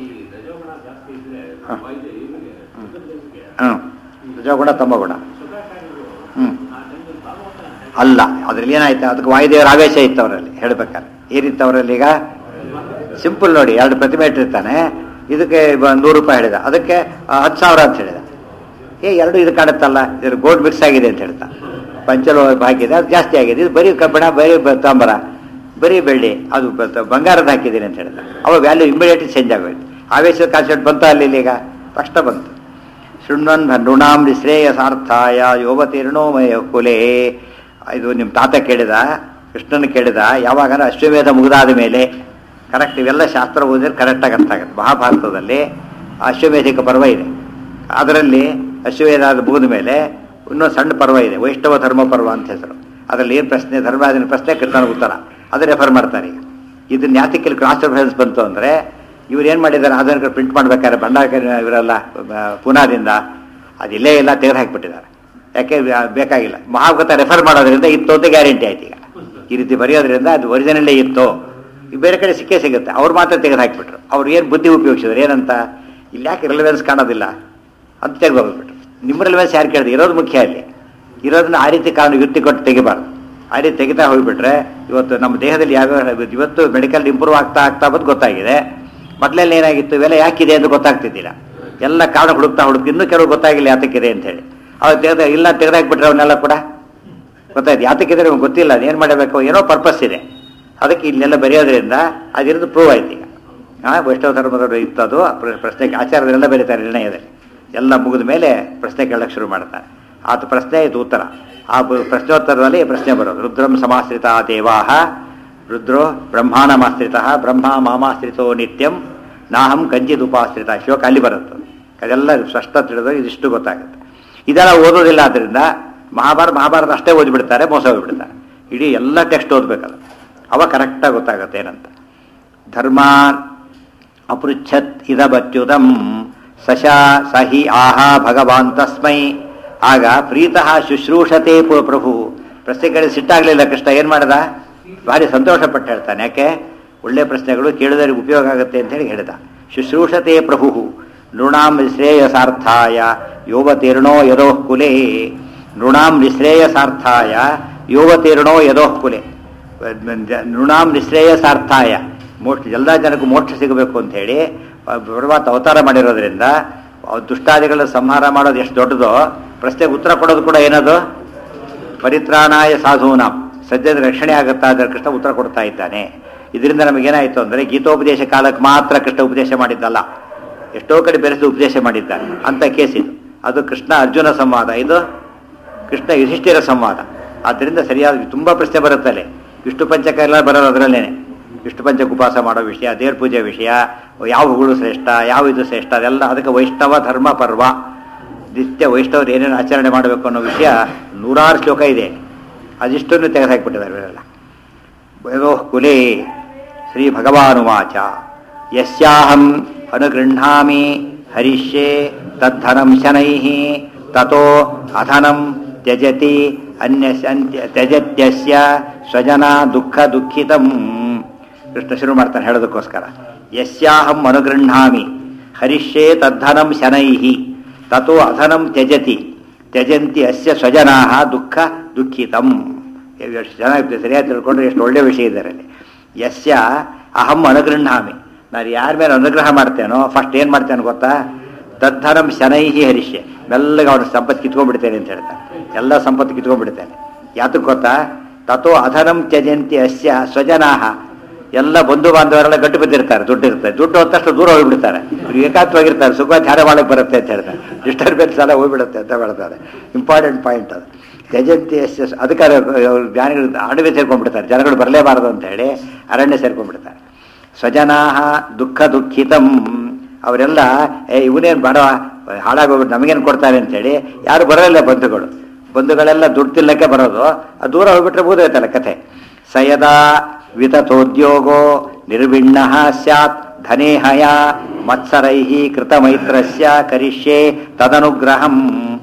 ಹ್ಞೂ ರಜೋಗುಣ ತಮ್ಮ ಗುಣ ಹ್ಞೂ ಅಲ್ಲ ಅದ್ರಲ್ಲಿ ಏನಾಯ್ತು ಅದಕ್ಕೆ ವಾಯುದೇವರ ಆವೇಶ ಇತ್ತು ಅವರಲ್ಲಿ ಹೇಳ್ಬೇಕಾದ್ರೆ ಏನಿತ್ತು ಅವರಲ್ಲಿ ಈಗ ಸಿಂಪಲ್ ನೋಡಿ ಎರಡು ಪ್ರತಿಮೆ ಇಟ್ಟಿರ್ತಾನೆ ಇದಕ್ಕೆ ಬ- ನೂರು ರೂಪಾಯಿ ಹೇಳಿದ ಅದಕ್ಕೆ ಆ, ಹತ್ತು ಸಾವಿರ ಅಂತ ಹೇಳಿದ ಏ ಎರಡು ಇದು ಕಾಣುತ್ತಲ್ಲ ಇದ್ರ ಗೋಲ್ಡ್ ಮಿಕ್ಸ್ ಆಗಿದೆ ಅಂತ ಹೇಳ್ತಾ ಪಂಚಲ ಹಾಕಿದೆ ಅದು ಜಾಸ್ತಿ ಆಗಿದೆ ಇದು ಬರೀ ಕಬ್ಬಿಣ ಬರೀ ಬ- ತಾಮ್ರ ಬರೀ ಬೆಳ್ಳಿ ಅದು ಬ- ಬಂಗಾರದ ಹಾಕಿದ್ದೀನಿ ಅಂತ ಹೇಳಿದ ಅವ ವ್ಯಾಲ್ಯೂ ಇಮಿಡಿಯೇಟ್ಲಿ ಚೇಂಜ್ ಆಗೋಯ್ತು ಆವೇಶದ ಕಾನ್ಸೆಪ್ಟ್ ಬಂತ ಅಲ್ಲಿ ಈಗ ತಕ್ಷಣ ಬಂತು ಶೃಣ್ವನ್ ನೃಣಾಂ ನಿಶ್ರೇಯಸಾರ್ಥಾಯ ಯೋವತೀರ್ಣೋಮಯ ಕುಲೆ ಇದು ನಿಮ್ಮ ತಾತ ಕೇಳಿದ ಕೃಷ್ಣನ ಕೇಳಿದ ಯಾವಾಗ ಅಶ್ವಮೇಧ ಮುಗಿದಾದ ಮೇಲೆ ಕರೆಕ್ಟ್ ಇವೆಲ್ಲ ಶಾಸ್ತ್ರ ಓದಿದ್ರೆ ಕರೆಕ್ಟಾಗಿ ಅರ್ಥ ಆಗುತ್ತೆ ಮಹಾಭಾರತದಲ್ಲಿ ಅಶ್ವಮೇಧಿಕ ಪರ್ವ ಇದೆ ಅದರಲ್ಲಿ ಅಶ್ವಮೇಧ ಮುಗಿದ ಮೇಲೆ ಇನ್ನೊಂದು ಸಣ್ಣ ಪರ್ವ ಇದೆ ವೈಷ್ಣವ ಧರ್ಮ ಪರ್ವ ಅಂತ ಹೆಸರು ಅದರಲ್ಲಿ ಏನು ಪ್ರಶ್ನೆ ಧರ್ಮಾದಿನ ಪ್ರಶ್ನೆ ಕೃಷ್ಣನ ಉತ್ತರ ಅದು ರೆಫರ್ ಮಾಡ್ತಾರೆ ಈಗ ಇದನ್ನ ಯಾತಕ್ಕೆ ಇಲ್ಲಿ ಕ್ರಾಸ್ ರೆಫರೆನ್ಸ್ ಬಂತು ಅಂದರೆ ಇವ್ರು ಏನು ಮಾಡಿದ್ದಾರೆ ಅದನ್ನು ಪ್ರಿಂಟ್ ಮಾಡ್ಬೇಕಾದ್ರೆ ಭಂಡಾರ ಇವರೆಲ್ಲ ಬ- ಪೂನಾದಿಂದ ಅದಿಲ್ಲೇ ಇಲ್ಲ ತೆಗೆದು ಹಾಕಿಬಿಟ್ಟಿದ್ದಾರೆ ಯಾಕೆ ವ್ಯಾ- ಬೇಕಾಗಿಲ್ಲ ಮಹಾಭಾರತ ರೆಫರ್ ಮಾಡೋದ್ರಿಂದ ಇತ್ತು ಅಂತ ಗ್ಯಾರಂಟಿ ಆಯ್ತು ಈಗ ಈ ರೀತಿ ಬರೆಯೋದ್ರಿಂದ ಅದು ಒರಿಜಿನಲ್ಲೇ ಇತ್ತು ಈ ಬೇರೆ ಕಡೆ ಸಿಕ್ಕೇ ಸಿಗುತ್ತೆ ಅವ್ರು ಮಾತ್ರ ತೆಗೆದು ಹಾಕಿಬಿಟ್ರು ಅವ್ರು ಏನು ಬುದ್ಧಿ ಉಪಯೋಗಿಸಿದ್ರು ಏನಂತ ಇಲ್ಲಿ ಯಾಕೆ ರಿಲೆವೆನ್ಸ್ ಕಾಣೋದಿಲ್ಲ ಅಂತ ತೆಗೆದು ಹೋಗ್ಬಿಟ್ರು ನಿಮ್ಮ ರಿಲೆವೆನ್ಸ್ ಯಾರು ಕೇಳಿದ್ರು ಇರೋದು ಮುಖ್ಯ ಅಲ್ಲಿ ಇರೋದನ್ನ ಆ ರೀತಿ ಕಾರಣ ಯುಕ್ತಿ ಕೊಟ್ಟು ತೆಗಿಬಾರ್ದು ಆ ರೀತಿ ತೆಗಿತಾ ಹೋಗ್ಬಿಟ್ರೆ ಇವತ್ತು ನಮ್ಮ ದೇಹದಲ್ಲಿ ಯಾವ್ಯಾವ ಇವತ್ತು ಮೆಡಿಕಲ್ ಇಂಪ್ರೂವ್ ಆಗ್ತಾ ಆಗ್ತಾ ಬಂದು ಗೊತ್ತಾಗಿದೆ ಮೊದಲೆಲ್ಲ ಏನಾಗಿತ್ತು ಇವೆಲ್ಲ ಯಾಕಿದೆ ಅಂತ ಗೊತ್ತಾಗ್ತಿದ್ದಿಲ್ಲ ಎಲ್ಲ ಕಾರಣ ಹುಡುಕ್ತಾ ಹುಡುಕ್ ಇನ್ನೂ ಕೆಲವು ಗೊತ್ತಾಗಿಲ್ಲ ಯಾತಕ್ಕಿದೆ ಅಂತ ಹೇಳಿ ಅವಾಗ ತೆಗೆದ ಇಲ್ಲ ತೆಗೆದಾಕ್ಬಿಟ್ರೆ ಅವನ್ನೆಲ್ಲ ಕೂಡ ಗೊತ್ತಾಯ್ತು ಯಾತಕ್ಕಿದ್ರೆ ನಮ್ಗೆ ಗೊತ್ತಿಲ್ಲ ಅದೇನು ಮಾಡಬೇಕು ಏನೋ ಪರ್ಪಸ್ ಇದೆ ಅದಕ್ಕೆ ಇಲ್ಲೆಲ್ಲ ಬರೆಯೋದ್ರಿಂದ ಅದಿರೋದು ಪ್ರೂವ್ ಆಯ್ತು ಈಗ ಆ ವೈಷ್ಣವ ಧರ್ಮದವರು ಇತ್ತು ಅದು ಪ್ರ- ಪ್ರಶ್ನೆಗೆ ಆಚಾರದಲ್ಲೆಲ್ಲ ಬರೀತಾರೆ ನಿರ್ಣಯದಲ್ಲಿ ಎಲ್ಲ ಮುಗಿದ ಮೇಲೆ ಪ್ರಶ್ನೆ ಕೇಳಕ್ಕೆ ಶುರು ಮಾಡ್ತಾರೆ ಆತ ಪ್ರಶ್ನೆ ಇದು ಉತ್ತರ ಆ ಬ- ಪ್ರಶ್ನೋತ್ತರದಲ್ಲಿ ಈ ಪ್ರಶ್ನೆ ಬರೋದು ರುದ್ರಂ ಸಮಾಶ್ರಿತ ದೇವಾಹ ರುದ್ರೋ ಬ್ರಹ್ಮಾಣಮಾಶ್ರಿತ ಬ್ರಹ್ಮ ಮಾಮಾಶ್ರಿತೋ ನಿತ್ಯಂ ನಾಹಂ ಕಂಚಿತ್ ಉಪಾಶ್ರಿತ ಶ್ಲೋಕ ಅಲ್ಲಿ ಬರುತ್ತೆ ಅದೆಲ್ಲ ಸ್ಪಷ್ಟ ತಿಳಿದು ಇದಿಷ್ಟು ಗೊತ್ತಾಗುತ್ತೆ ಇದೆಲ್ಲ ಓದೋದಿಲ್ಲ ಆದ್ದರಿಂದ ಮಹಾಭಾರತ ಮಹಾಭಾರತ ಅಷ್ಟೇ ಓದಿಬಿಡ್ತಾರೆ ಮೋಸ ಹೋಗ್ಬಿಡ್ತಾರೆ ಇಡೀ ಎಲ್ಲ ಟೆಕ್ಸ್ಟ್ ಓದಬೇಕಲ್ಲ ಅವ ಕರೆಕ್ಟಾಗಿ ಗೊತ್ತಾಗುತ್ತೆ ಏನಂತ ಧರ್ಮ ಅಪೃಚ್ಛತ್ ಇದಬಚ್ಯುತಂ ಸಶ ಸಹಿ ಆಹಾ ಭಗವಾನ್ ತಸ್ಮೈ ಆಗ ಪ್ರೀತಃ ಶುಶ್ರೂಷತೆ ಪು- ಪ್ರಭು ಪ್ರಶ್ನೆಗಳಿಗೆ ಸಿಟ್ಟಾಗಲಿಲ್ಲ ಕೃಷ್ಣ ಏನು ಮಾಡ್ದ ಭಾರಿ ಸಂತೋಷಪಟ್ಟು ಹೇಳ್ತಾನೆ ಯಾಕೆ ಒಳ್ಳೆ ಪ್ರಶ್ನೆಗಳು ಕೇಳಿದವರಿಗೆ ಉಪಯೋಗ ಆಗುತ್ತೆ ಅಂತ ಹೇಳಿ ಹೇಳಿದ ಶುಶ್ರೂಷತೆ ಪ್ರಭು ನೃಣಾಂ ನಿಶ್ರೇಯಸಾರ್ಥಾಯ ಯೋವತೀರ್ಣೋ ಯದೋಃ ಕುಲೆ ನೃಣಾಂ ನಿಶ್ರೇಯಸಾರ್ಥಾಯ ಯೋವತೀರ್ಣೋ ಯದೋಃ ಕುಲೆ ನೃಣಾಂ ನಿಶ್ರೇಯಸಾರ್ಥಾಯ ಮೋಕ್ಷ ಎಲ್ಲ ಜನಕ್ಕೂ ಮೋಕ್ಷ ಸಿಗಬೇಕು ಅಂತ ಹೇಳಿ ಪರಮಾತ್ಮ ಅವತಾರ ಮಾಡಿರೋದ್ರಿಂದ ಆ ದುಷ್ಟಾದಿಗಳ ಸಂಹಾರ ಮಾಡೋದು ಎಷ್ಟು ದೊಡ್ಡದೋ ಪ್ರಶ್ನೆಗೆ ಉತ್ತರ ಕೊಡೋದು ಕೂಡ ಏನದು ಪರಿತ್ರಾಣಾಯ ಸಾಧೂನಾಂ ಸದ್ಯದ ರಕ್ಷಣೆ ಆಗುತ್ತಾ ಅದರ ಕೃಷ್ಣ ಉತ್ತರ ಕೊಡ್ತಾ ಇದ್ದಾನೆ ಇದರಿಂದ ನಮಗೇನಾಯಿತು ಅಂದರೆ ಗೀತೋಪದೇಶ ಕಾಲಕ್ಕೆ ಮಾತ್ರ ಕೃಷ್ಣ ಉಪದೇಶ ಮಾಡಿದ್ದಲ್ಲ ಎಷ್ಟೋ ಕಡೆ ಬೆರೆಸಿ ಉಪದೇಶ ಮಾಡಿದ್ದಾನೆ ಅಂತ ಕೇಸ್ ಇದು ಅದು ಕೃಷ್ಣ ಅರ್ಜುನ ಸಂವಾದ ಇದು ಕೃಷ್ಣ ಯುಧಿಷ್ಠಿರ ಸಂವಾದ ಆದ್ದರಿಂದ ಸರಿಯಾದ ತುಂಬ ಪ್ರಶ್ನೆ ಬರುತ್ತಲ್ಲಿ ವಿಷ್ಣು ಪಂಚಕ ಎಲ್ಲ ಬರೋದು ಅದರಲ್ಲೇನೆ ವಿಷ್ಣು ಪಂಚಕ ಉಪವಾಸ ಮಾಡೋ ವಿಷಯ ದೇವ್ರ ಪೂಜೆ ವಿಷಯ ಯಾವ ಹೂಗಳು ಶ್ರೇಷ್ಠ ಯಾವ ಇದು ಶ್ರೇಷ್ಠ ಅದೆಲ್ಲ ಅದಕ್ಕೆ ವೈಷ್ಣವ ಧರ್ಮ ಪರ್ವ ನಿತ್ಯ ವೈಷ್ಣವರು ಏನೇನು ಆಚರಣೆ ಮಾಡಬೇಕು ಅನ್ನೋ ವಿಷಯ ನೂರಾರು ಶ್ಲೋಕ ಇದೆ ಅದಿಷ್ಟನ್ನು ತೆಗೆದುಹಾಕಿಬಿಟ್ಟಿದ್ದಾರೆ ಇವರೆಲ್ಲ ಭೈರೋ ಕುಲೇ ಶ್ರೀ ಭಗವಾನುವಾಚ ಯಸ್ಯಾಹಂ ಅನುಗೃಹಾಮಿ ಹರಿಷ್ಯೆ ತದ್ಧನಂ ಶನೈಃ ತತೋ ಅಧನಂ ತ್ಯಜತಿ ಅನ್ಯ ತ್ಯಜತ್ಯಸ್ಯ ಸ್ವಜನ ದುಃಖ ದುಃಖಿತಂ ಕೃಷ್ಣ ಶುರು ಮಾಡ್ತಾನೆ ಹೇಳೋದಕ್ಕೋಸ್ಕರ ಯಸ್ಯಾಹಂ ಅನುಗೃಹಾಮಿ ಹರಿಷ್ಯೆ ತದ್ಧನಂ ಶನೈಃ ತತೋ ಅಧನಂ ತ್ಯಜತಿ ತ್ಯಜಂತಿ ಅಸ್ಯ ಸ್ವಜನಾ ದುಃಖ ದುಃಖಿತಂ ಎಷ್ಟು ಚೆನ್ನಾಗಿ ಸರಿಯಾಗಿ ತಿಳ್ಕೊಂಡ್ರೆ ಎಷ್ಟು ಒಳ್ಳೆ ವಿಷಯ ಇದೆ ಅಲ್ಲಿ ಯಸ್ಯ ಅಹಂ ಅನುಗೃಹಾಮಿ ನಾನು ಯಾರ ಮೇಲೆ ಅನುಗ್ರಹ ಮಾಡ್ತೇನೋ ಫಸ್ಟ್ ಏನು ಮಾಡ್ತೇನೆ ಗೊತ್ತಾ ತದ್ಧನಂ ಶನೈಹಿ ಹರಿಷ್ಯ ಮೆಲ್ಲಗೆ ಅವನ ಸಂಪತ್ತು ಕಿತ್ಕೊಂಡ್ಬಿಡ್ತೇನೆ ಅಂತ ಹೇಳ್ತಾನೆ ಎಲ್ಲ ಸಂಪತ್ತು ಕಿತ್ಕೊಂಡ್ಬಿಡ್ತೇನೆ ಯಾತಕ್ಕೆ ಗೊತ್ತಾ ತಥೋ ಅಧನಂ ತ್ಯಜಂತಿ ಅಸ್ಯ ಸ್ವಜನಾಹ ಎಲ್ಲ ಬಂಧು ಬಾಂಧವರೆಲ್ಲ ಗಟ್ಟು ಬಿದ್ದಿರ್ತಾರೆ ದುಡ್ಡು ಇರ್ತಾರೆ ದುಡ್ಡು ಹೊತ್ತಷ್ಟು ದೂರ ಹೋಗ್ಬಿಡ್ತಾರೆ ಇವ್ರು ಏಕಾತ್ವಾಗಿರ್ತಾರೆ ಸುಖ ಧ್ಯಾನ ಮಾಡಕ್ಕೆ ಬರುತ್ತೆ ಅಂತ ಹೇಳ್ತಾರೆ ಡಿಸ್ಟರ್ಬೆನ್ಸ್ ಎಲ್ಲ ಹೋಗ್ಬಿಡುತ್ತೆ ಅಂತ ಹೇಳ್ತಾರೆ ಇಂಪಾರ್ಟೆಂಟ್ ಪಾಯಿಂಟ್ ಅದು ತ್ಯಜಂತಿ ಅಸ್ಯ ಅದಕ್ಕೆ ಅವ್ರು ಜ್ಞಾನಿಗಳು ಅಡವೆ ಸೇರ್ಕೊಂಡ್ಬಿಡ್ತಾರೆ ಜನಗಳು ಬರಲೇಬಾರದು ಅಂತ ಹೇಳಿ ಅರಣ್ಯ ಸೇರ್ಕೊಂಡ್ಬಿಡ್ತಾರೆ ಸ್ವಜನಾ ದುಃಖ ದುಃಖಿತಂ ಅವರೆಲ್ಲ ಏ ಇವನೇನು ಬೇಡ ಹಾಳಾಗೋಗ್ಬಿಟ್ಟು ನಮಗೇನು ಕೊಡ್ತಾರೆ ಅಂತೇಳಿ ಯಾರು ಬರೋಲ್ಲ ಬಂಧುಗಳು ಬಂಧುಗಳೆಲ್ಲ ದುಡ್ಡು ತಿನ್ನಕ್ಕೆ ಬರೋದು ಅದು ದೂರ ಹೋಗ್ಬಿಟ್ರೆ ಬೂದೈತಲ್ಲ ಕಥೆ ಸಯದಾ ವಿತಥೋದ್ಯೋಗೋ ನಿರ್ವಿಣ್ಣ ಸ್ಯಾತ್ ಧನೇಹಯ ಮತ್ಸರೈ ಕೃತಮೈತ್ರಸ್ಯ ಕರಿಷ್ಯೆ ತದನುಗ್ರಹಂ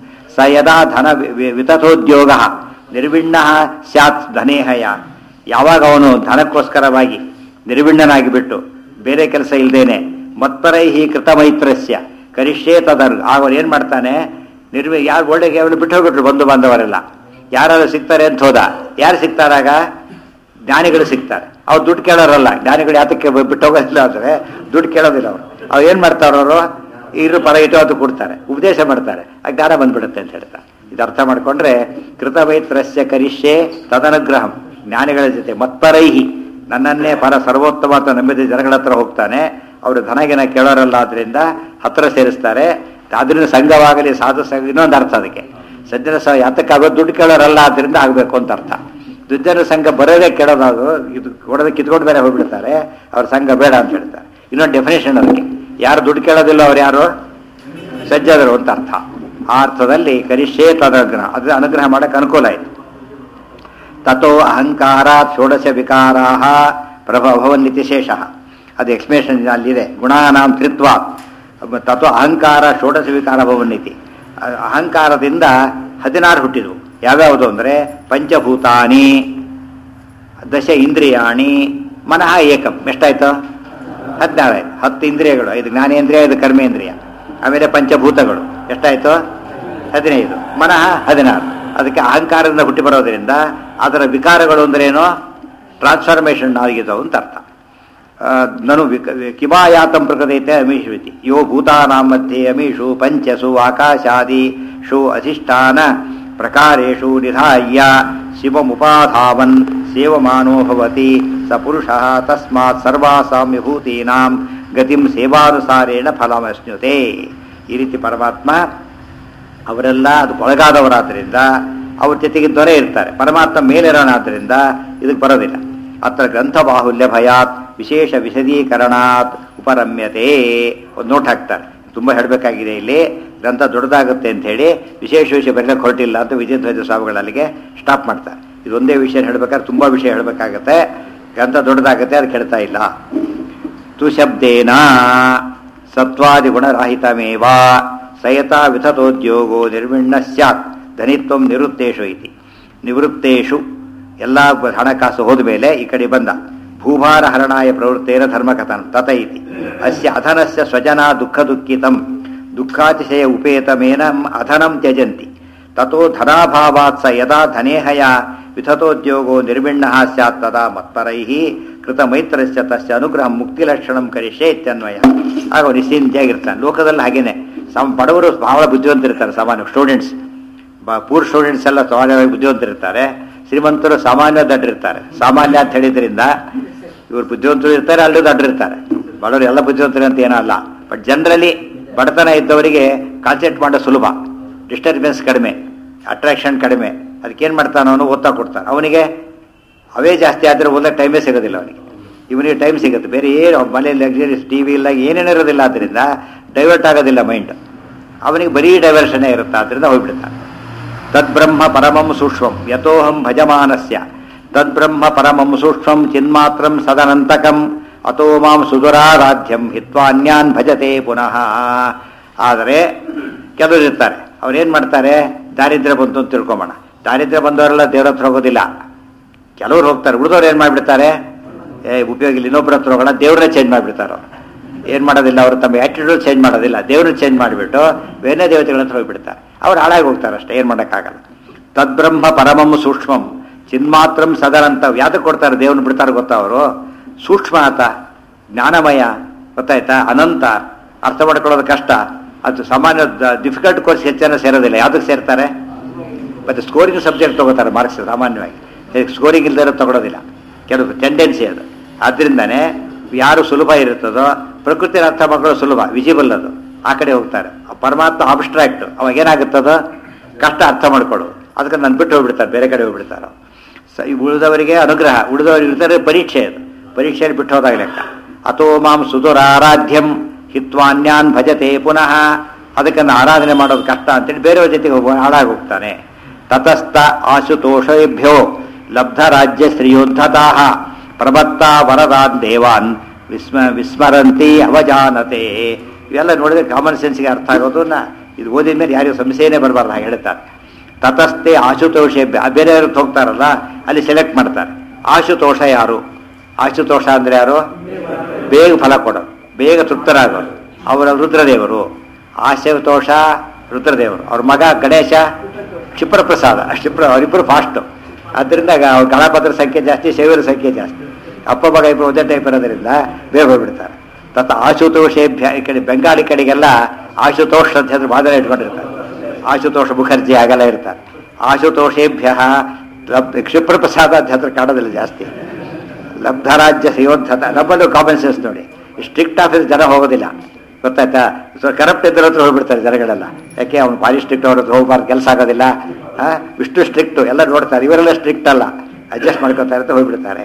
ಸ ಯದಾ ಧನ ವಿ- ವಿತಥೋದ್ಯೋಗ ನಿರ್ವಿಣ್ಣ ಸ್ಯಾತ್ ಧನೇಹಯ ಯಾವಾಗ ಅವನು ಧನಕ್ಕೋಸ್ಕರವಾಗಿ ನಿರ್ವಿಣ್ಣನಾಗಿ ಬಿಟ್ಟು ಬೇರೆ ಕೆಲಸ ಇಲ್ದೇನೆ ಮತ್ಪರೈಹಿ ಕೃತಮೈತ್ರಸ್ಯ ಕರಿಷ್ಯೆ ತದರ್ ಅವನು ಏನು ಮಾಡ್ತಾನೆ ನಿರ್ವಿ ಯಾರು ಒಳ್ಳೆ ಅವನು ಬಿಟ್ಟು ಹೋಗ್ಬಿಟ್ರು ಬಂಧು ಬಾಂಧವರೆಲ್ಲ ಯಾರಾದ್ರು ಸಿಗ್ತಾರೆ ಅಂತ ಹೋದ ಯಾರು ಸಿಗ್ತಾರಾಗ ಜ್ಞಾನಿಗಳು ಸಿಗ್ತಾರೆ ಅವ್ರು ದುಡ್ಡು ಕೇಳೋರಲ್ಲ ಜ್ಞಾನಿಗಳು ಯಾತಕ್ಕೆ ಬಿಟ್ಟು ಹೋಗೋದಿಲ್ಲ ಅಂದರೆ ದುಡ್ಡು ಕೇಳೋದಿಲ್ಲ ಅವರು ಅವ್ರು ಏನು ಮಾಡ್ತಾರೆ ಅವರು ಇರು ಪರ ಇಟ್ಟು ಅದು ಕೊಡ್ತಾರೆ ಉಪದೇಶ ಮಾಡ್ತಾರೆ ಆ ಜ್ಞಾನ ಬಂದ್ಬಿಡುತ್ತೆ ಅಂತ ಹೇಳ್ತಾರೆ ಇದು ಅರ್ಥ ಮಾಡ್ಕೊಂಡ್ರೆ ಕೃತವೈತ್ರಸ್ಯ ಕರಿಷ್ಯೆ ತದನುಗ್ರಹಂ ಜ್ಞಾನಿಗಳ ಜೊತೆ ಮತ್ಪರೈಹಿ ನನ್ನನ್ನೇ ಪರ ಸರ್ವೋತ್ತಮ ಅಂತ ನಂಬಿದ ಜನಗಳ ಹತ್ರ ಹೋಗ್ತಾನೆ ಅವರು ಧನಗಿನ ಕೇಳೋರಲ್ಲ ಆದ್ರಿಂದ ಹತ್ರ ಸೇರಿಸ್ತಾರೆ ಅದರಿಂದ ಸಂಘವಾಗಲಿ ಸಾಧು ಸಂಘ ಇನ್ನೊಂದು ಅರ್ಥ ಅದಕ್ಕೆ ಸಜ್ಜನ ಸಹ ಯಾತಕ್ಕಾಗೋದು ದುಡ್ಡು ಕೇಳೋರಲ್ಲ ಆದ್ರಿಂದ ಆಗಬೇಕು ಅಂತ ಅರ್ಥ ದುರ್ಜನ ಸಂಘ ಬರೋದೇ ಕೆಡೋದು ಇದು ಕೊಡೋದಕ್ಕೆ ಕಿತ್ಕೊಂಡು ಬೇರೆ ಹೋಗ್ಬಿಡ್ತಾರೆ ಅವ್ರ ಸಂಘ ಬೇಡ ಅಂತ ಹೇಳ್ತಾರೆ ಇನ್ನೊಂದು ಡೆಫಿನೇಷನ್ ಅದಕ್ಕೆ ಯಾರು ದುಡ್ಡು ಕೇಳೋದಿಲ್ಲ ಅವ್ರು ಯಾರು ಸಜ್ಜದರು ಅಂತ ಅರ್ಥ ಆ ಅರ್ಥದಲ್ಲಿ ಕರಿಷ್ಯೇ ತದಗ್ರಹ ಅದು ಅನುಗ್ರಹ ಮಾಡಕ್ಕೆ ಅನುಕೂಲ ಆಯಿತು ತಥೋ ಅಹಂಕಾರ ಷೋಡಶ ವಿಕಾರಾ ಪ್ರಭವನ್ನಿತಿ ಶೇಷ ಅದು ಎಕ್ಸ್ಪ್ಲೇಷನ್ ಅಲ್ಲಿದೆ ಗುಣಾನಾಂ ತ್ರಿತ್ವ ತಥೋ ಅಹಂಕಾರ ಷೋಡಶ ವಿಕಾರ ಭವನ್ನಿತಿ ಅ- ಅಹಂಕಾರದಿಂದ ಹದಿನಾರು ಹುಟ್ಟಿದವು ಯಾವ್ಯಾವುದು ಅಂದರೆ ಪಂಚಭೂತಾನಿ ದಶ ಇಂದ್ರಿಯಾಣಿ ಮನಃ ಏಕಂ ಎಷ್ಟಾಯ್ತು ಹದಿನಾರು ಆಯ್ತು ಹತ್ತು ಇಂದ್ರಿಯಗಳು ಐದು ಜ್ಞಾನೇಂದ್ರಿಯ ಐದು ಕರ್ಮೇಂದ್ರಿಯ ಆಮೇಲೆ ಪಂಚಭೂತಗಳು ಎಷ್ಟಾಯ್ತು ಹದಿನೈದು ಮನಃ ಹದಿನಾರು ಅದಕ್ಕೆ ಅಹಂಕಾರದಿಂದ ಹುಟ್ಟಿ ಬರೋದ್ರಿಂದ ಅದರ ವಿಕಾರಗಳು ಅಂದ್ರೇನು ಟ್ರಾನ್ಸ್ಫಾರ್ಮೇಷನ್ ಆಗಿದ್ದವು ಅಂತ ಅರ್ಥ ಆ, ನನು ವಿಕ ಕಿಮಾಯಾತಂ ಪ್ರಕೃತೈತೆ ಅಮೀಷುವಿತಿ ಯೋ ಭೂತಾನಾಂ ಮಧ್ಯೆ ಅಮೀಷು ಪಂಚಸು ಆಕಾಶಾದಿಷು ಅಧಿಷ್ಠಾನ ಪ್ರಕಾರೇಷು ನಿಧಾಯ್ಯ ಶಿವಮುಪಾಧಾವನ್ ಸೇವಮಾನೋ ಭವತಿ ಸ ಪುರುಷಃ ತಸ್ಮಾತ್ ಸರ್ವಾಸಾಂ ವಿಭೂತೀನಾಂ ಗತಿಂ ಸೇವಾನುಸಾರೇಣ ಫಲಮಶ್ನುತೆ ಈ ರೀತಿ ಪರಮಾತ್ಮ ಅವರೆಲ್ಲ ಅದು ಒಳಗಾದವರಾದ್ರಿಂದ ಅವ್ರ ಜೊತೆಗೆ ದೊರೆ ಇರ್ತಾರೆ ಪರಮಾತ್ಮ ಮೇಲಿರೋಣಾದ್ರಿಂದ ಇದಕ್ಕೆ ಬರೋದಿಲ್ಲ ಅತ್ರ ಗ್ರಂಥ ಬಾಹುಲ್ಯ ಭಯಾತ್ ವಿಶೇಷ ವಿಶದೀಕರಣಾತ್ ಉಪರಮ್ಯತೆ ಒಂದು ನೋಟ್ ಹಾಕ್ತಾರೆ ತುಂಬ ಹೇಳಬೇಕಾಗಿದೆ ಇಲ್ಲಿ ಗ್ರಂಥ ದೊಡ್ಡದಾಗುತ್ತೆ ಅಂತ ಹೇಳಿ ವಿಶೇಷ ವಿಷಯ ಬರೀಲಕ್ಕೆ ಹೊರಟಿಲ್ಲ ಅಂತ ವಿಜಯಧ್ವಜ ಸ್ವಾಮಿಗಳು ಅಲ್ಲಿಗೆ ಸ್ಟಾಪ್ ಮಾಡ್ತಾರೆ ಇದೊಂದೇ ವಿಷಯ ಹೇಳ್ಬೇಕಾದ್ರೆ ತುಂಬ ವಿಷಯ ಹೇಳಬೇಕಾಗತ್ತೆ ಗ್ರಂಥ ದೊಡ್ಡದಾಗುತ್ತೆ ಅದಕ್ಕೆ ಹೇಳ್ತಾ ಇಲ್ಲ ತು ಶಬ್ದೇನ ಸತ್ವಾದಿಗುಣರಾಹಿತಮೇವ ಸಯತಾ ವಿತತೋದ್ಯೋಗೋ ನಿರ್ವಿಣ್ಣ ಸ್ಯಾತ್ ಧನಿತ್ವಂ ನಿವೃತ್ತೇಶು ಇತಿ ನಿವೃತ್ತೇಶು ಎಲ್ಲ ಬ- ಹಣಕಾಸು ಹೋದ ಮೇಲೆ ಈ ಕಡೆ ಬಂದ ಭೂಭಾರ ಹರಣಾಯ ಪ್ರವೃತ್ತೇನ ಧರ್ಮಕಥನ ತತ ಇತಿ ಅಸ್ಯ ಅಧನಸ್ಯ ಸ್ವಜನ ದುಃಖ ದುಃಖಿತಂ ದುಃಖಾತಿಶಯ ಉಪೇತಮೇನ ಅಧನಂ ತ್ಯಜಂತಿ ತಥೋ ಧನಾಭಾವಾತ್ ಸ ಯದಾ ಧನೇಹಯ ವಿಥತೋದ್ಯೋಗೋ ನಿರ್ವಿಣ್ಣ ಸ್ಯಾತ್ ತದಾ ಮತ್ಪರೈಃ ಕೃತ ಮೈತ್ರಸ್ಯ ತಸ್ಯ ಅನುಗ್ರಹ ಮುಕ್ತಿಲಕ್ಷಣಂ ಕರಿಷ್ಯೆ ಇತ್ಯನ್ವಯ ಆಗ ಅವನು ನಿಶ್ಚಿಂತೆಯಾಗಿರ್ತಾನೆ ಲೋಕದಲ್ಲಿ ಹಾಗೇನೆ ಸಮ ಬಡವರು ಬಹಳ ಬುದ್ಧಿವಂತರಿರ್ತಾರೆ ಸಾಮಾನ್ಯ ಸ್ಟೂಡೆಂಟ್ಸ್ ಬ ಪೂರ್ ಸ್ಟೂಡೆಂಟ್ಸ್ ಎಲ್ಲ ಸಾಮಾನ್ಯವಾಗಿ ಬುದ್ಧಿವಂತರಿರ್ತಾರೆ ಶ್ರೀಮಂತರು ಸಾಮಾನ್ಯ ದಡ್ಡಿರ್ತಾರೆ ಸಾಮಾನ್ಯ ಅಂತ ಹೇಳಿದ್ರಿಂದ ಇವರು ಬುದ್ಧಿವಂತರು ಇರ್ತಾರೆ ಅಲ್ಲೂ ದಡ್ಡಿರ್ತಾರೆ ಬಡವರು ಎಲ್ಲ ಬುದ್ಧಿವಂತರು ಅಂತ ಏನಲ್ಲ ಬಟ್ ಜನರಲಿ ಬಡತನ ಇದ್ದವರಿಗೆ ಕಾನ್ಸಂಟ್ರೇಟ್ ಮಾಡೋ ಸುಲಭ ಡಿಸ್ಟರ್ಬೆನ್ಸ್ ಕಡಿಮೆ ಅಟ್ರಾಕ್ಷನ್ ಕಡಿಮೆ ಅದಕ್ಕೇನು ಮಾಡ್ತಾನೆ ಅವನು ಓದ್ತಾ ಕೊಡ್ತಾನೆ ಅವನಿಗೆ ಅವೇ ಜಾಸ್ತಿ ಆದರೆ ಓದಕ್ಕೆ ಟೈಮೇ ಸಿಗೋದಿಲ್ಲ ಅವನಿಗೆ ಇವನಿಗೆ ಟೈಮ್ ಸಿಗುತ್ತೆ ಬೇರೆ ಏನು ಮನೇಲಿ ಲಕ್ಸುರೀಸ್ ಟಿ ವಿ ಇಲ್ಲ ಏನೇನು ಇರೋದಿಲ್ಲ ಆದ್ದರಿಂದ ಡೈವರ್ಟ್ ಆಗೋದಿಲ್ಲ ಮೈಂಡ್ ಅವನಿಗೆ ಬರೀ ಡೈವರ್ಷನೇ ಇರುತ್ತೆ ಆದ್ದರಿಂದ ಹೋಗ್ಬಿಡ್ತಾನೆ ತದ್ಬ್ರಹ್ಮ ಪರಮಂ ಸೂಕ್ಷ್ಮಂ ಯಥೋಹಂ ಭಜಮಾನಸ್ಯ ತದ್ಬ್ರಹ್ಮ ಪರಮಂ ಸೂಕ್ಷ್ಮಂ ಚಿನ್ಮಾತ್ರಂ ಸದನಂತಕಂ ಅಥೋ ಮಾಂ ಸುದುರಾರಾಧ್ಯಂ ಹಿತ್ವಾ ಅನ್ಯಾನ್ ಭಜತೆ ಪುನಃ ಆದರೆ ಕೆಲವರು ಇರ್ತಾರೆ ಅವ್ರೇನು ಮಾಡ್ತಾರೆ ದಾರಿದ್ರ್ಯ ಬಂತು ಅಂತ ತಿಳ್ಕೊಂಬೋಣ ದಾರಿದ್ರ್ಯ ಬಂದವರೆಲ್ಲ ದೇವ್ರ ಹತ್ರ ಹೋಗೋದಿಲ್ಲ ಕೆಲವ್ರು ಹೋಗ್ತಾರೆ ಉಳಿದವ್ರು ಏನು ಮಾಡಿಬಿಡ್ತಾರೆ ಏ ಉಪಯೋಗ ಇಲ್ಲ ಇನ್ನೊಬ್ಬರ ಹತ್ರ ಹೋಗೋಣ ದೇವ್ರನ್ನೇ ಚೇಂಜ್ ಮಾಡಿಬಿಡ್ತಾರೆ ಅವ್ರು ಏನು ಮಾಡೋದಿಲ್ಲ ಅವರು ತಮ್ಮ ಆ್ಯಟಿಟ್ಯೂಡ್ ಚೇಂಜ್ ಮಾಡೋದಿಲ್ಲ ದೇವ್ರನ್ನ ಚೇಂಜ್ ಮಾಡಿಬಿಟ್ಟು ಬೇರೆ ದೇವತೆಗಳ ಹತ್ರ ಹೋಗ್ಬಿಡ್ತಾರೆ ಅವ್ರು ಹಾಳಾಗಿ ಹೋಗ್ತಾರೆ ಅಷ್ಟೇ ಏನು ಮಾಡೋಕ್ಕಾಗಲ್ಲ ತದ್ಬ್ರಹ್ಮ ಪರಮಂ ಸೂಕ್ಷ್ಮಂ ಚಿನ್ಮಾತ್ರಂ ಸದರಂತ ಯಾತಕ್ಕೆ ಕೊಡ್ತಾರೆ ದೇವ್ರನ್ನ ಬಿಡ್ತಾರೆ ಗೊತ್ತಾ ಅವರು ಸೂಕ್ಷ್ಮ ಆತ ಜ್ಞಾನಮಯ ಗೊತ್ತಾಯ್ತಾ ಅನಂತ ಅರ್ಥ ಮಾಡ್ಕೊಳ್ಳೋದು ಕಷ್ಟ ಅದು ಸಾಮಾನ್ಯ ಡಿಫಿಕಲ್ಟ್ ಕೋರ್ಸ್ ಹೆಚ್ಚನ ಸೇರೋದಿಲ್ಲ ಯಾವುದಕ್ಕೆ ಸೇರ್ತಾರೆ ಮತ್ತು ಸ್ಕೋರಿಂಗ್ ಸಬ್ಜೆಕ್ಟ್ ತಗೋತಾರೆ ಮಾರ್ಕ್ಸ್ ಸಾಮಾನ್ಯವಾಗಿ ಸ್ಕೋರಿಂಗ್ ಇಲ್ದಿರೋ ತಗೊಳ್ಳೋದಿಲ್ಲ ಕೆಲವು ಟೆಂಡೆನ್ಸಿ ಅದು ಆದ್ದರಿಂದನೇ ಯಾರು ಸುಲಭ ಇರುತ್ತದೋ ಪ್ರಕೃತಿನ ಅರ್ಥ ಮಾಡ್ಕೊಳ್ಳೋ ಸುಲಭ ವಿಜಿಬಲ್ ಅದು ಆ ಕಡೆ ಹೋಗ್ತಾರೆ ಆ ಪರಮಾತ್ಮ ಅಬ್ಸ್ಟ್ರಾಕ್ಟ್ ಅವಾಗ ಏನಾಗುತ್ತದೋ ಕಷ್ಟ ಅರ್ಥ ಮಾಡ್ಕೊಳ್ಳೋದು ಅದಕ್ಕೆ ನಾನು ಬಿಟ್ಟು ಹೋಗ್ಬಿಡ್ತಾರೆ ಬೇರೆ ಕಡೆ ಹೋಗ್ಬಿಡ್ತಾರೆ ಸ ಈ ಉಳಿದವರಿಗೆ ಅನುಗ್ರಹ ಉಳಿದವರು ಇರ್ತಾರೆ ಪರೀಕ್ಷೆ ಅದು ಪರೀಕ್ಷೆಯಲ್ಲಿ ಬಿಟ್ಟು ಹೋದಾಗ ಲೆಕ್ಕ ಅಥೋ ಮಾಂ ಸುಧುರಾರಾಧ್ಯಂ ಹಿತ್ವಾನ್ಯಾನ್ ಭಜತೆ ಪುನಃ ಅದಕ್ಕೆ ನಾನು ಆರಾಧನೆ ಮಾಡೋದು ಕಷ್ಟ ಅಂತೇಳಿ ಬೇರೆಯವ್ರ ಜೊತೆಗೆ ಹೋಗುವ ಹಾಳಾಗಿ ಹೋಗ್ತಾನೆ ತತಸ್ಥ ಆಶುತೋಷೇಭ್ಯೋ ಲಬ್ಧ ರಾಜ್ಯ ಶ್ರೀಯೋದ್ಧತಾ ಪ್ರಬತ್ತಾ ವರದಾನ್ ದೇವಾನ್ ವಿಸ್ಮ ವಿಸ್ಮರಂತಿ ಅವಜಾನತೆ ಇವೆಲ್ಲ ನೋಡಿದ್ರೆ ಕಾಮನ್ ಸೆನ್ಸ್ಗೆ ಅರ್ಥ ಆಗೋದನ್ನ ಇದು ಓದಿದ ಮೇಲೆ ಯಾರಿಗೂ ಸಂಶಯನೇ ಬರಬಾರ್ದು ಹಾಗೆ ಹೇಳ್ತಾರೆ ತತಸ್ಥೆ ಆಶುತೋಷೇಭ್ಯ ಬೇರೆಯವ್ರ ಹೋಗ್ತಾರಲ್ಲ ಅಲ್ಲಿ ಸೆಲೆಕ್ಟ್ ಮಾಡ್ತಾರೆ ಆಶುತೋಷ ಯಾರು ಆಶುತೋಷ ಅಂದ್ರೆ ಯಾರು ಬೇಗ ಫಲ ಕೊಡೋರು ಬೇಗ ತೃಪ್ತರಾಗೋರು ಅವರ ರುದ್ರದೇವರು ಆಶುತೋಷ ರುದ್ರದೇವರು ಅವ್ರ ಮಗ ಗಣೇಶ ಕ್ಷಿಪ್ರಪ್ರಸಾದ ಕ್ಷಿಪ್ರ ಅವರಿಬ್ಬರು ಫಾಸ್ಟು ಆದ್ದರಿಂದ ಅವ್ರ ಗಣಪತರ ಸಂಖ್ಯೆ ಜಾಸ್ತಿ ಶೈವರ ಸಂಖ್ಯೆ ಜಾಸ್ತಿ ಅಪ್ಪ ಮಗ ಇಬ್ಬರು ಒಂದೇ ಟೈಪ್ ಇರೋದ್ರಿಂದ ಬೇಗ ಹೋಗ್ಬಿಡ್ತಾರೆ ತತ್ತ ಆಶುತೋಷೇಭ್ಯ ಈ ಕಡೆ ಬೆಂಗಾಳಿ ಕಡೆಗೆಲ್ಲ ಆಶುತೋಷ ಅಂತ ಹೇಳಿದ್ರೆ ಬಾದಲ ಇಟ್ಕೊಂಡಿರ್ತಾರೆ ಆಶುತೋಷ ಮುಖರ್ಜಿ ಹಾಗೆಲ್ಲ ಇರ್ತಾರೆ ಆಶುತೋಷೇಭ್ಯ ಲಬ್ ಕ್ಷಿಪ್ರಪ್ರಸಾದ ಅಂತ ಹೇಳಿದ್ರೆ ಕಾಣೋದಿಲ್ಲ ಜಾಸ್ತಿ ಲಬ್ಧರಾಜ್ಯ ಶ್ರೀಯೋದ್ಧತ ನಮ್ಮಲ್ಲೂ ಕಾಮನ್ ಸೆನ್ಸ್ ನೋಡಿ ಸ್ಟ್ರಿಕ್ಟ್ ಆಫೀಸ್ ಜನ ಹೋಗೋದಿಲ್ಲ ಗೊತ್ತಾಯ್ತಾ ಸೊ ಕರಪ್ಟ್ ಇದ್ದರ ಹತ್ರ ಹೋಗ್ಬಿಡ್ತಾರೆ ಜನಗಳೆಲ್ಲ ಯಾಕೆ ಅವ್ನು ಭಾರಿ ಸ್ಟ್ರಿಕ್ಟ್ ಅವ್ರ ಹತ್ರ ಹೋಗ್ಬಾರ್ದು ಕೆಲಸ ಆಗೋದಿಲ್ಲ ಆ, ಇಷ್ಟು ಸ್ಟ್ರಿಕ್ಟು ಎಲ್ಲ ನೋಡ್ತಾರೆ ಇವರೆಲ್ಲ ಸ್ಟ್ರಿಕ್ಟ್ ಅಲ್ಲ ಅಡ್ಜಸ್ಟ್ ಮಾಡ್ಕೊತಾರೆ ಅಂತ ಹೋಗ್ಬಿಡ್ತಾರೆ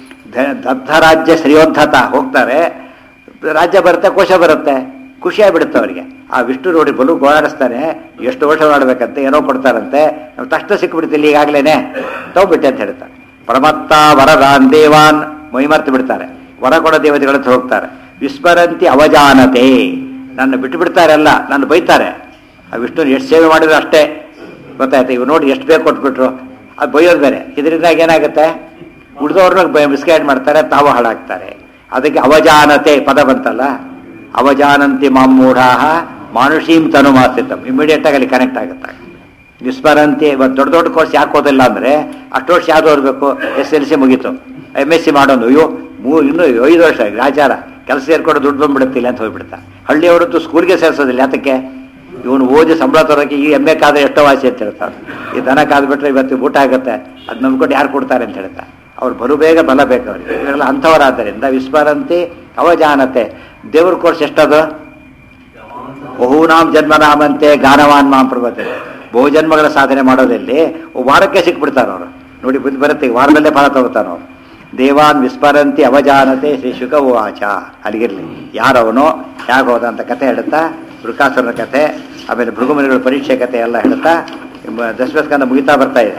ಧ- ದಗ್ಧ ರಾಜ್ಯ ಶ್ರೀಯೋದ್ಧತ ಹೋಗ್ತಾರೆ ರಾಜ್ಯ ಬರುತ್ತೆ ಕೋಶ ಬರುತ್ತೆ ಖುಷಿ ಆಗ್ಬಿಡುತ್ತೆ ಅವರಿಗೆ ಆ ವಿಷ್ಣು ನೋಡಿ ಬಲು ಗೋಳಾಡಿಸ್ತಾನೆ ಎಷ್ಟು ವರ್ಷ ಮಾಡ್ಬೇಕಂತೆ ಏನೋ ಕೊಡ್ತಾರಂತೆ ನಾವು ತಕ್ಷಣ ಸಿಕ್ಬಿಡ್ತಿಲ್ಲ ಈಗಾಗಲೇ ತಗೊಬಿಟ್ಟೆ ಅಂತ ಹೇಳ್ತಾರೆ ಪ್ರಮತ್ತ ವರದಾನ್ ದೇವಾನ್ ಮೈಮರ್ತು ಬಿಡ್ತಾರೆ ವರ ಕೊಡೋ ದೇವತೆಗಳ ಹತ್ರ ಹೋಗ್ತಾರೆ ವಿಸ್ಮರಂತಿ ಅವಜಾನತೆ ನನ್ನ ಬಿಟ್ಟು ಬಿಡ್ತಾರಲ್ಲ ನನ್ನ ಬೈತಾರೆ ಆ ವಿಷ್ಣು ಎಷ್ಟು ಸೇವೆ ಮಾಡಿದ್ರು ಅಷ್ಟೇ ಗೊತ್ತಾಯ್ತು ಇವ್ ನೋಡಿ ಎಷ್ಟು ಬೇಕು ಕೊಟ್ಬಿಟ್ರು ಅದು ಬೈಯೋದು ಬೇರೆ ಇದರಿಂದಾಗಿ ಏನಾಗುತ್ತೆ ಉಳಿದವ್ರನ್ನ ಮಿಸ್ಗೈಡ್ ಮಾಡ್ತಾರೆ ತಾವು ಹಾಳಾಗ್ತಾರೆ ಅದಕ್ಕೆ ಅವಜಾನತೆ ಪದ ಬಂತಲ್ಲ ಅವಜಾನಂತಿ ಮಾಮೂಢಾ ಮಾನುಷೀಂ ತನು ಮಾಸಿತಂ ಇಮಿಡಿಯೇಟ್ ಆಗಿ ಅಲ್ಲಿ ಕನೆಕ್ಟ್ ಆಗುತ್ತೆ ವಿಸ್ಮರಂತಿ ಇವತ್ತು ದೊಡ್ಡ ದೊಡ್ಡ ಕೋರ್ಸ್ ಯಾಕೆ ಓದಿಲ್ಲ ಅಂದ್ರೆ ಅಷ್ಟು ವರ್ಷ ಯಾವ್ದು ಓದಬೇಕು ಎಸ್ ಎಲ್ ಸಿ ಮುಗೀತು ಎಮ್ ಎಸ್ ಸಿ ಮಾಡೋದು ಅಯ್ಯೋ ಮೂ ಇನ್ನೂ ಐದು ವರ್ಷ ರಾಜಾರ ಕೆಲಸ ಸೇರ್ಕೊಂಡು ದುಡ್ಡು ಬಂದ್ಬಿಡುತ್ತಿಲ್ಲ ಅಂತ ಹೋಗ್ಬಿಡ್ತಾ ಹಳ್ಳಿಯವರದ್ದು ಸ್ಕೂಲ್ಗೆ ಸೇರಿಸೋದಿಲ್ಲ ಯಾತಕ್ಕೆ ಇವನು ಓದಿ ಸಂಬಳ ತರೋಕೆ ಈ ಎಮ್ಮೆ ಕಾದ್ರೆ ಎಷ್ಟೋ ವಾಸಿ ಅಂತ ಹೇಳ್ತಾರೆ ಈ ದನ ಕಾದ್ಬಿಟ್ರೆ ಇವತ್ತು ಊಟ ಆಗುತ್ತೆ ಅದು ನಂಬ್ಕೊಂಡು ಯಾರು ಕೊಡ್ತಾರೆ ಅಂತ ಹೇಳ್ತಾರೆ ಅವ್ರು ಬರು ಬೇಗ ಬಲ ಬೇಕು ಅವ್ರಿಗೆ ಇವರೆಲ್ಲ ಅಂಥವರಾದ್ದರಿಂದ ವಿಸ್ಮರಂತಿ ಅವಜಾನತೆ ದೇವ್ರ ಕೋರ್ಸ್ ಎಷ್ಟದು ಬಹುನಾಮ್ ಜನ್ಮನಾಮಂತೆ ಗಾನವಾನ್ ಮಾಂ ಪ್ರಭತೆ ಬಹು ಜನ್ಮಗಳ ಸಾಧನೆ ಮಾಡೋದಲ್ಲಿ ವಾರಕ್ಕೆ ಸಿಕ್ಬಿಡ್ತಾರೆ ಅವರು ನೋಡಿ ಬುದ್ಧಿ ಬರುತ್ತೆ ವಾರದಲ್ಲೇ ಫಲ ತಗೋತಾನೆ ಅವರು ದೇವಾನ್ ವಿಸ್ಮರಂತಿ ಅವಜಾನತೆ ಶ್ರೀ ಶುಕ ಉವಾಚ ಅಲ್ಲಿಗಿರ್ಲಿ ಯಾರವನೋ ಹೇಗೆ ಹೋದ ಅಂತ ಕಥೆ ಹೇಳ್ತಾ ವೃಕಾಸುರನ ಕಥೆ ಆಮೇಲೆ ಭೃಗುಮನಿಗಳ ಪರೀಕ್ಷೆ ಕಥೆ ಎಲ್ಲ ಹೇಳ್ತಾ ದಶಮಸ್ಕಂದ ಮುಗಿತಾ ಬರ್ತಾ ಇದೆ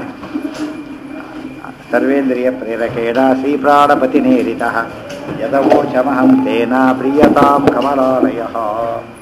ಸರ್ವೇಂದ್ರಿಯ ಪ್ರೇರಕೇಣ ಶ್ರೀಪ್ರಾಣಪತಿ ನೇರಿತ ಯದವೋಚಮಹಂ ತೇನ ಪ್ರಿಯತಾಂ ಕಮಲಾಲಯ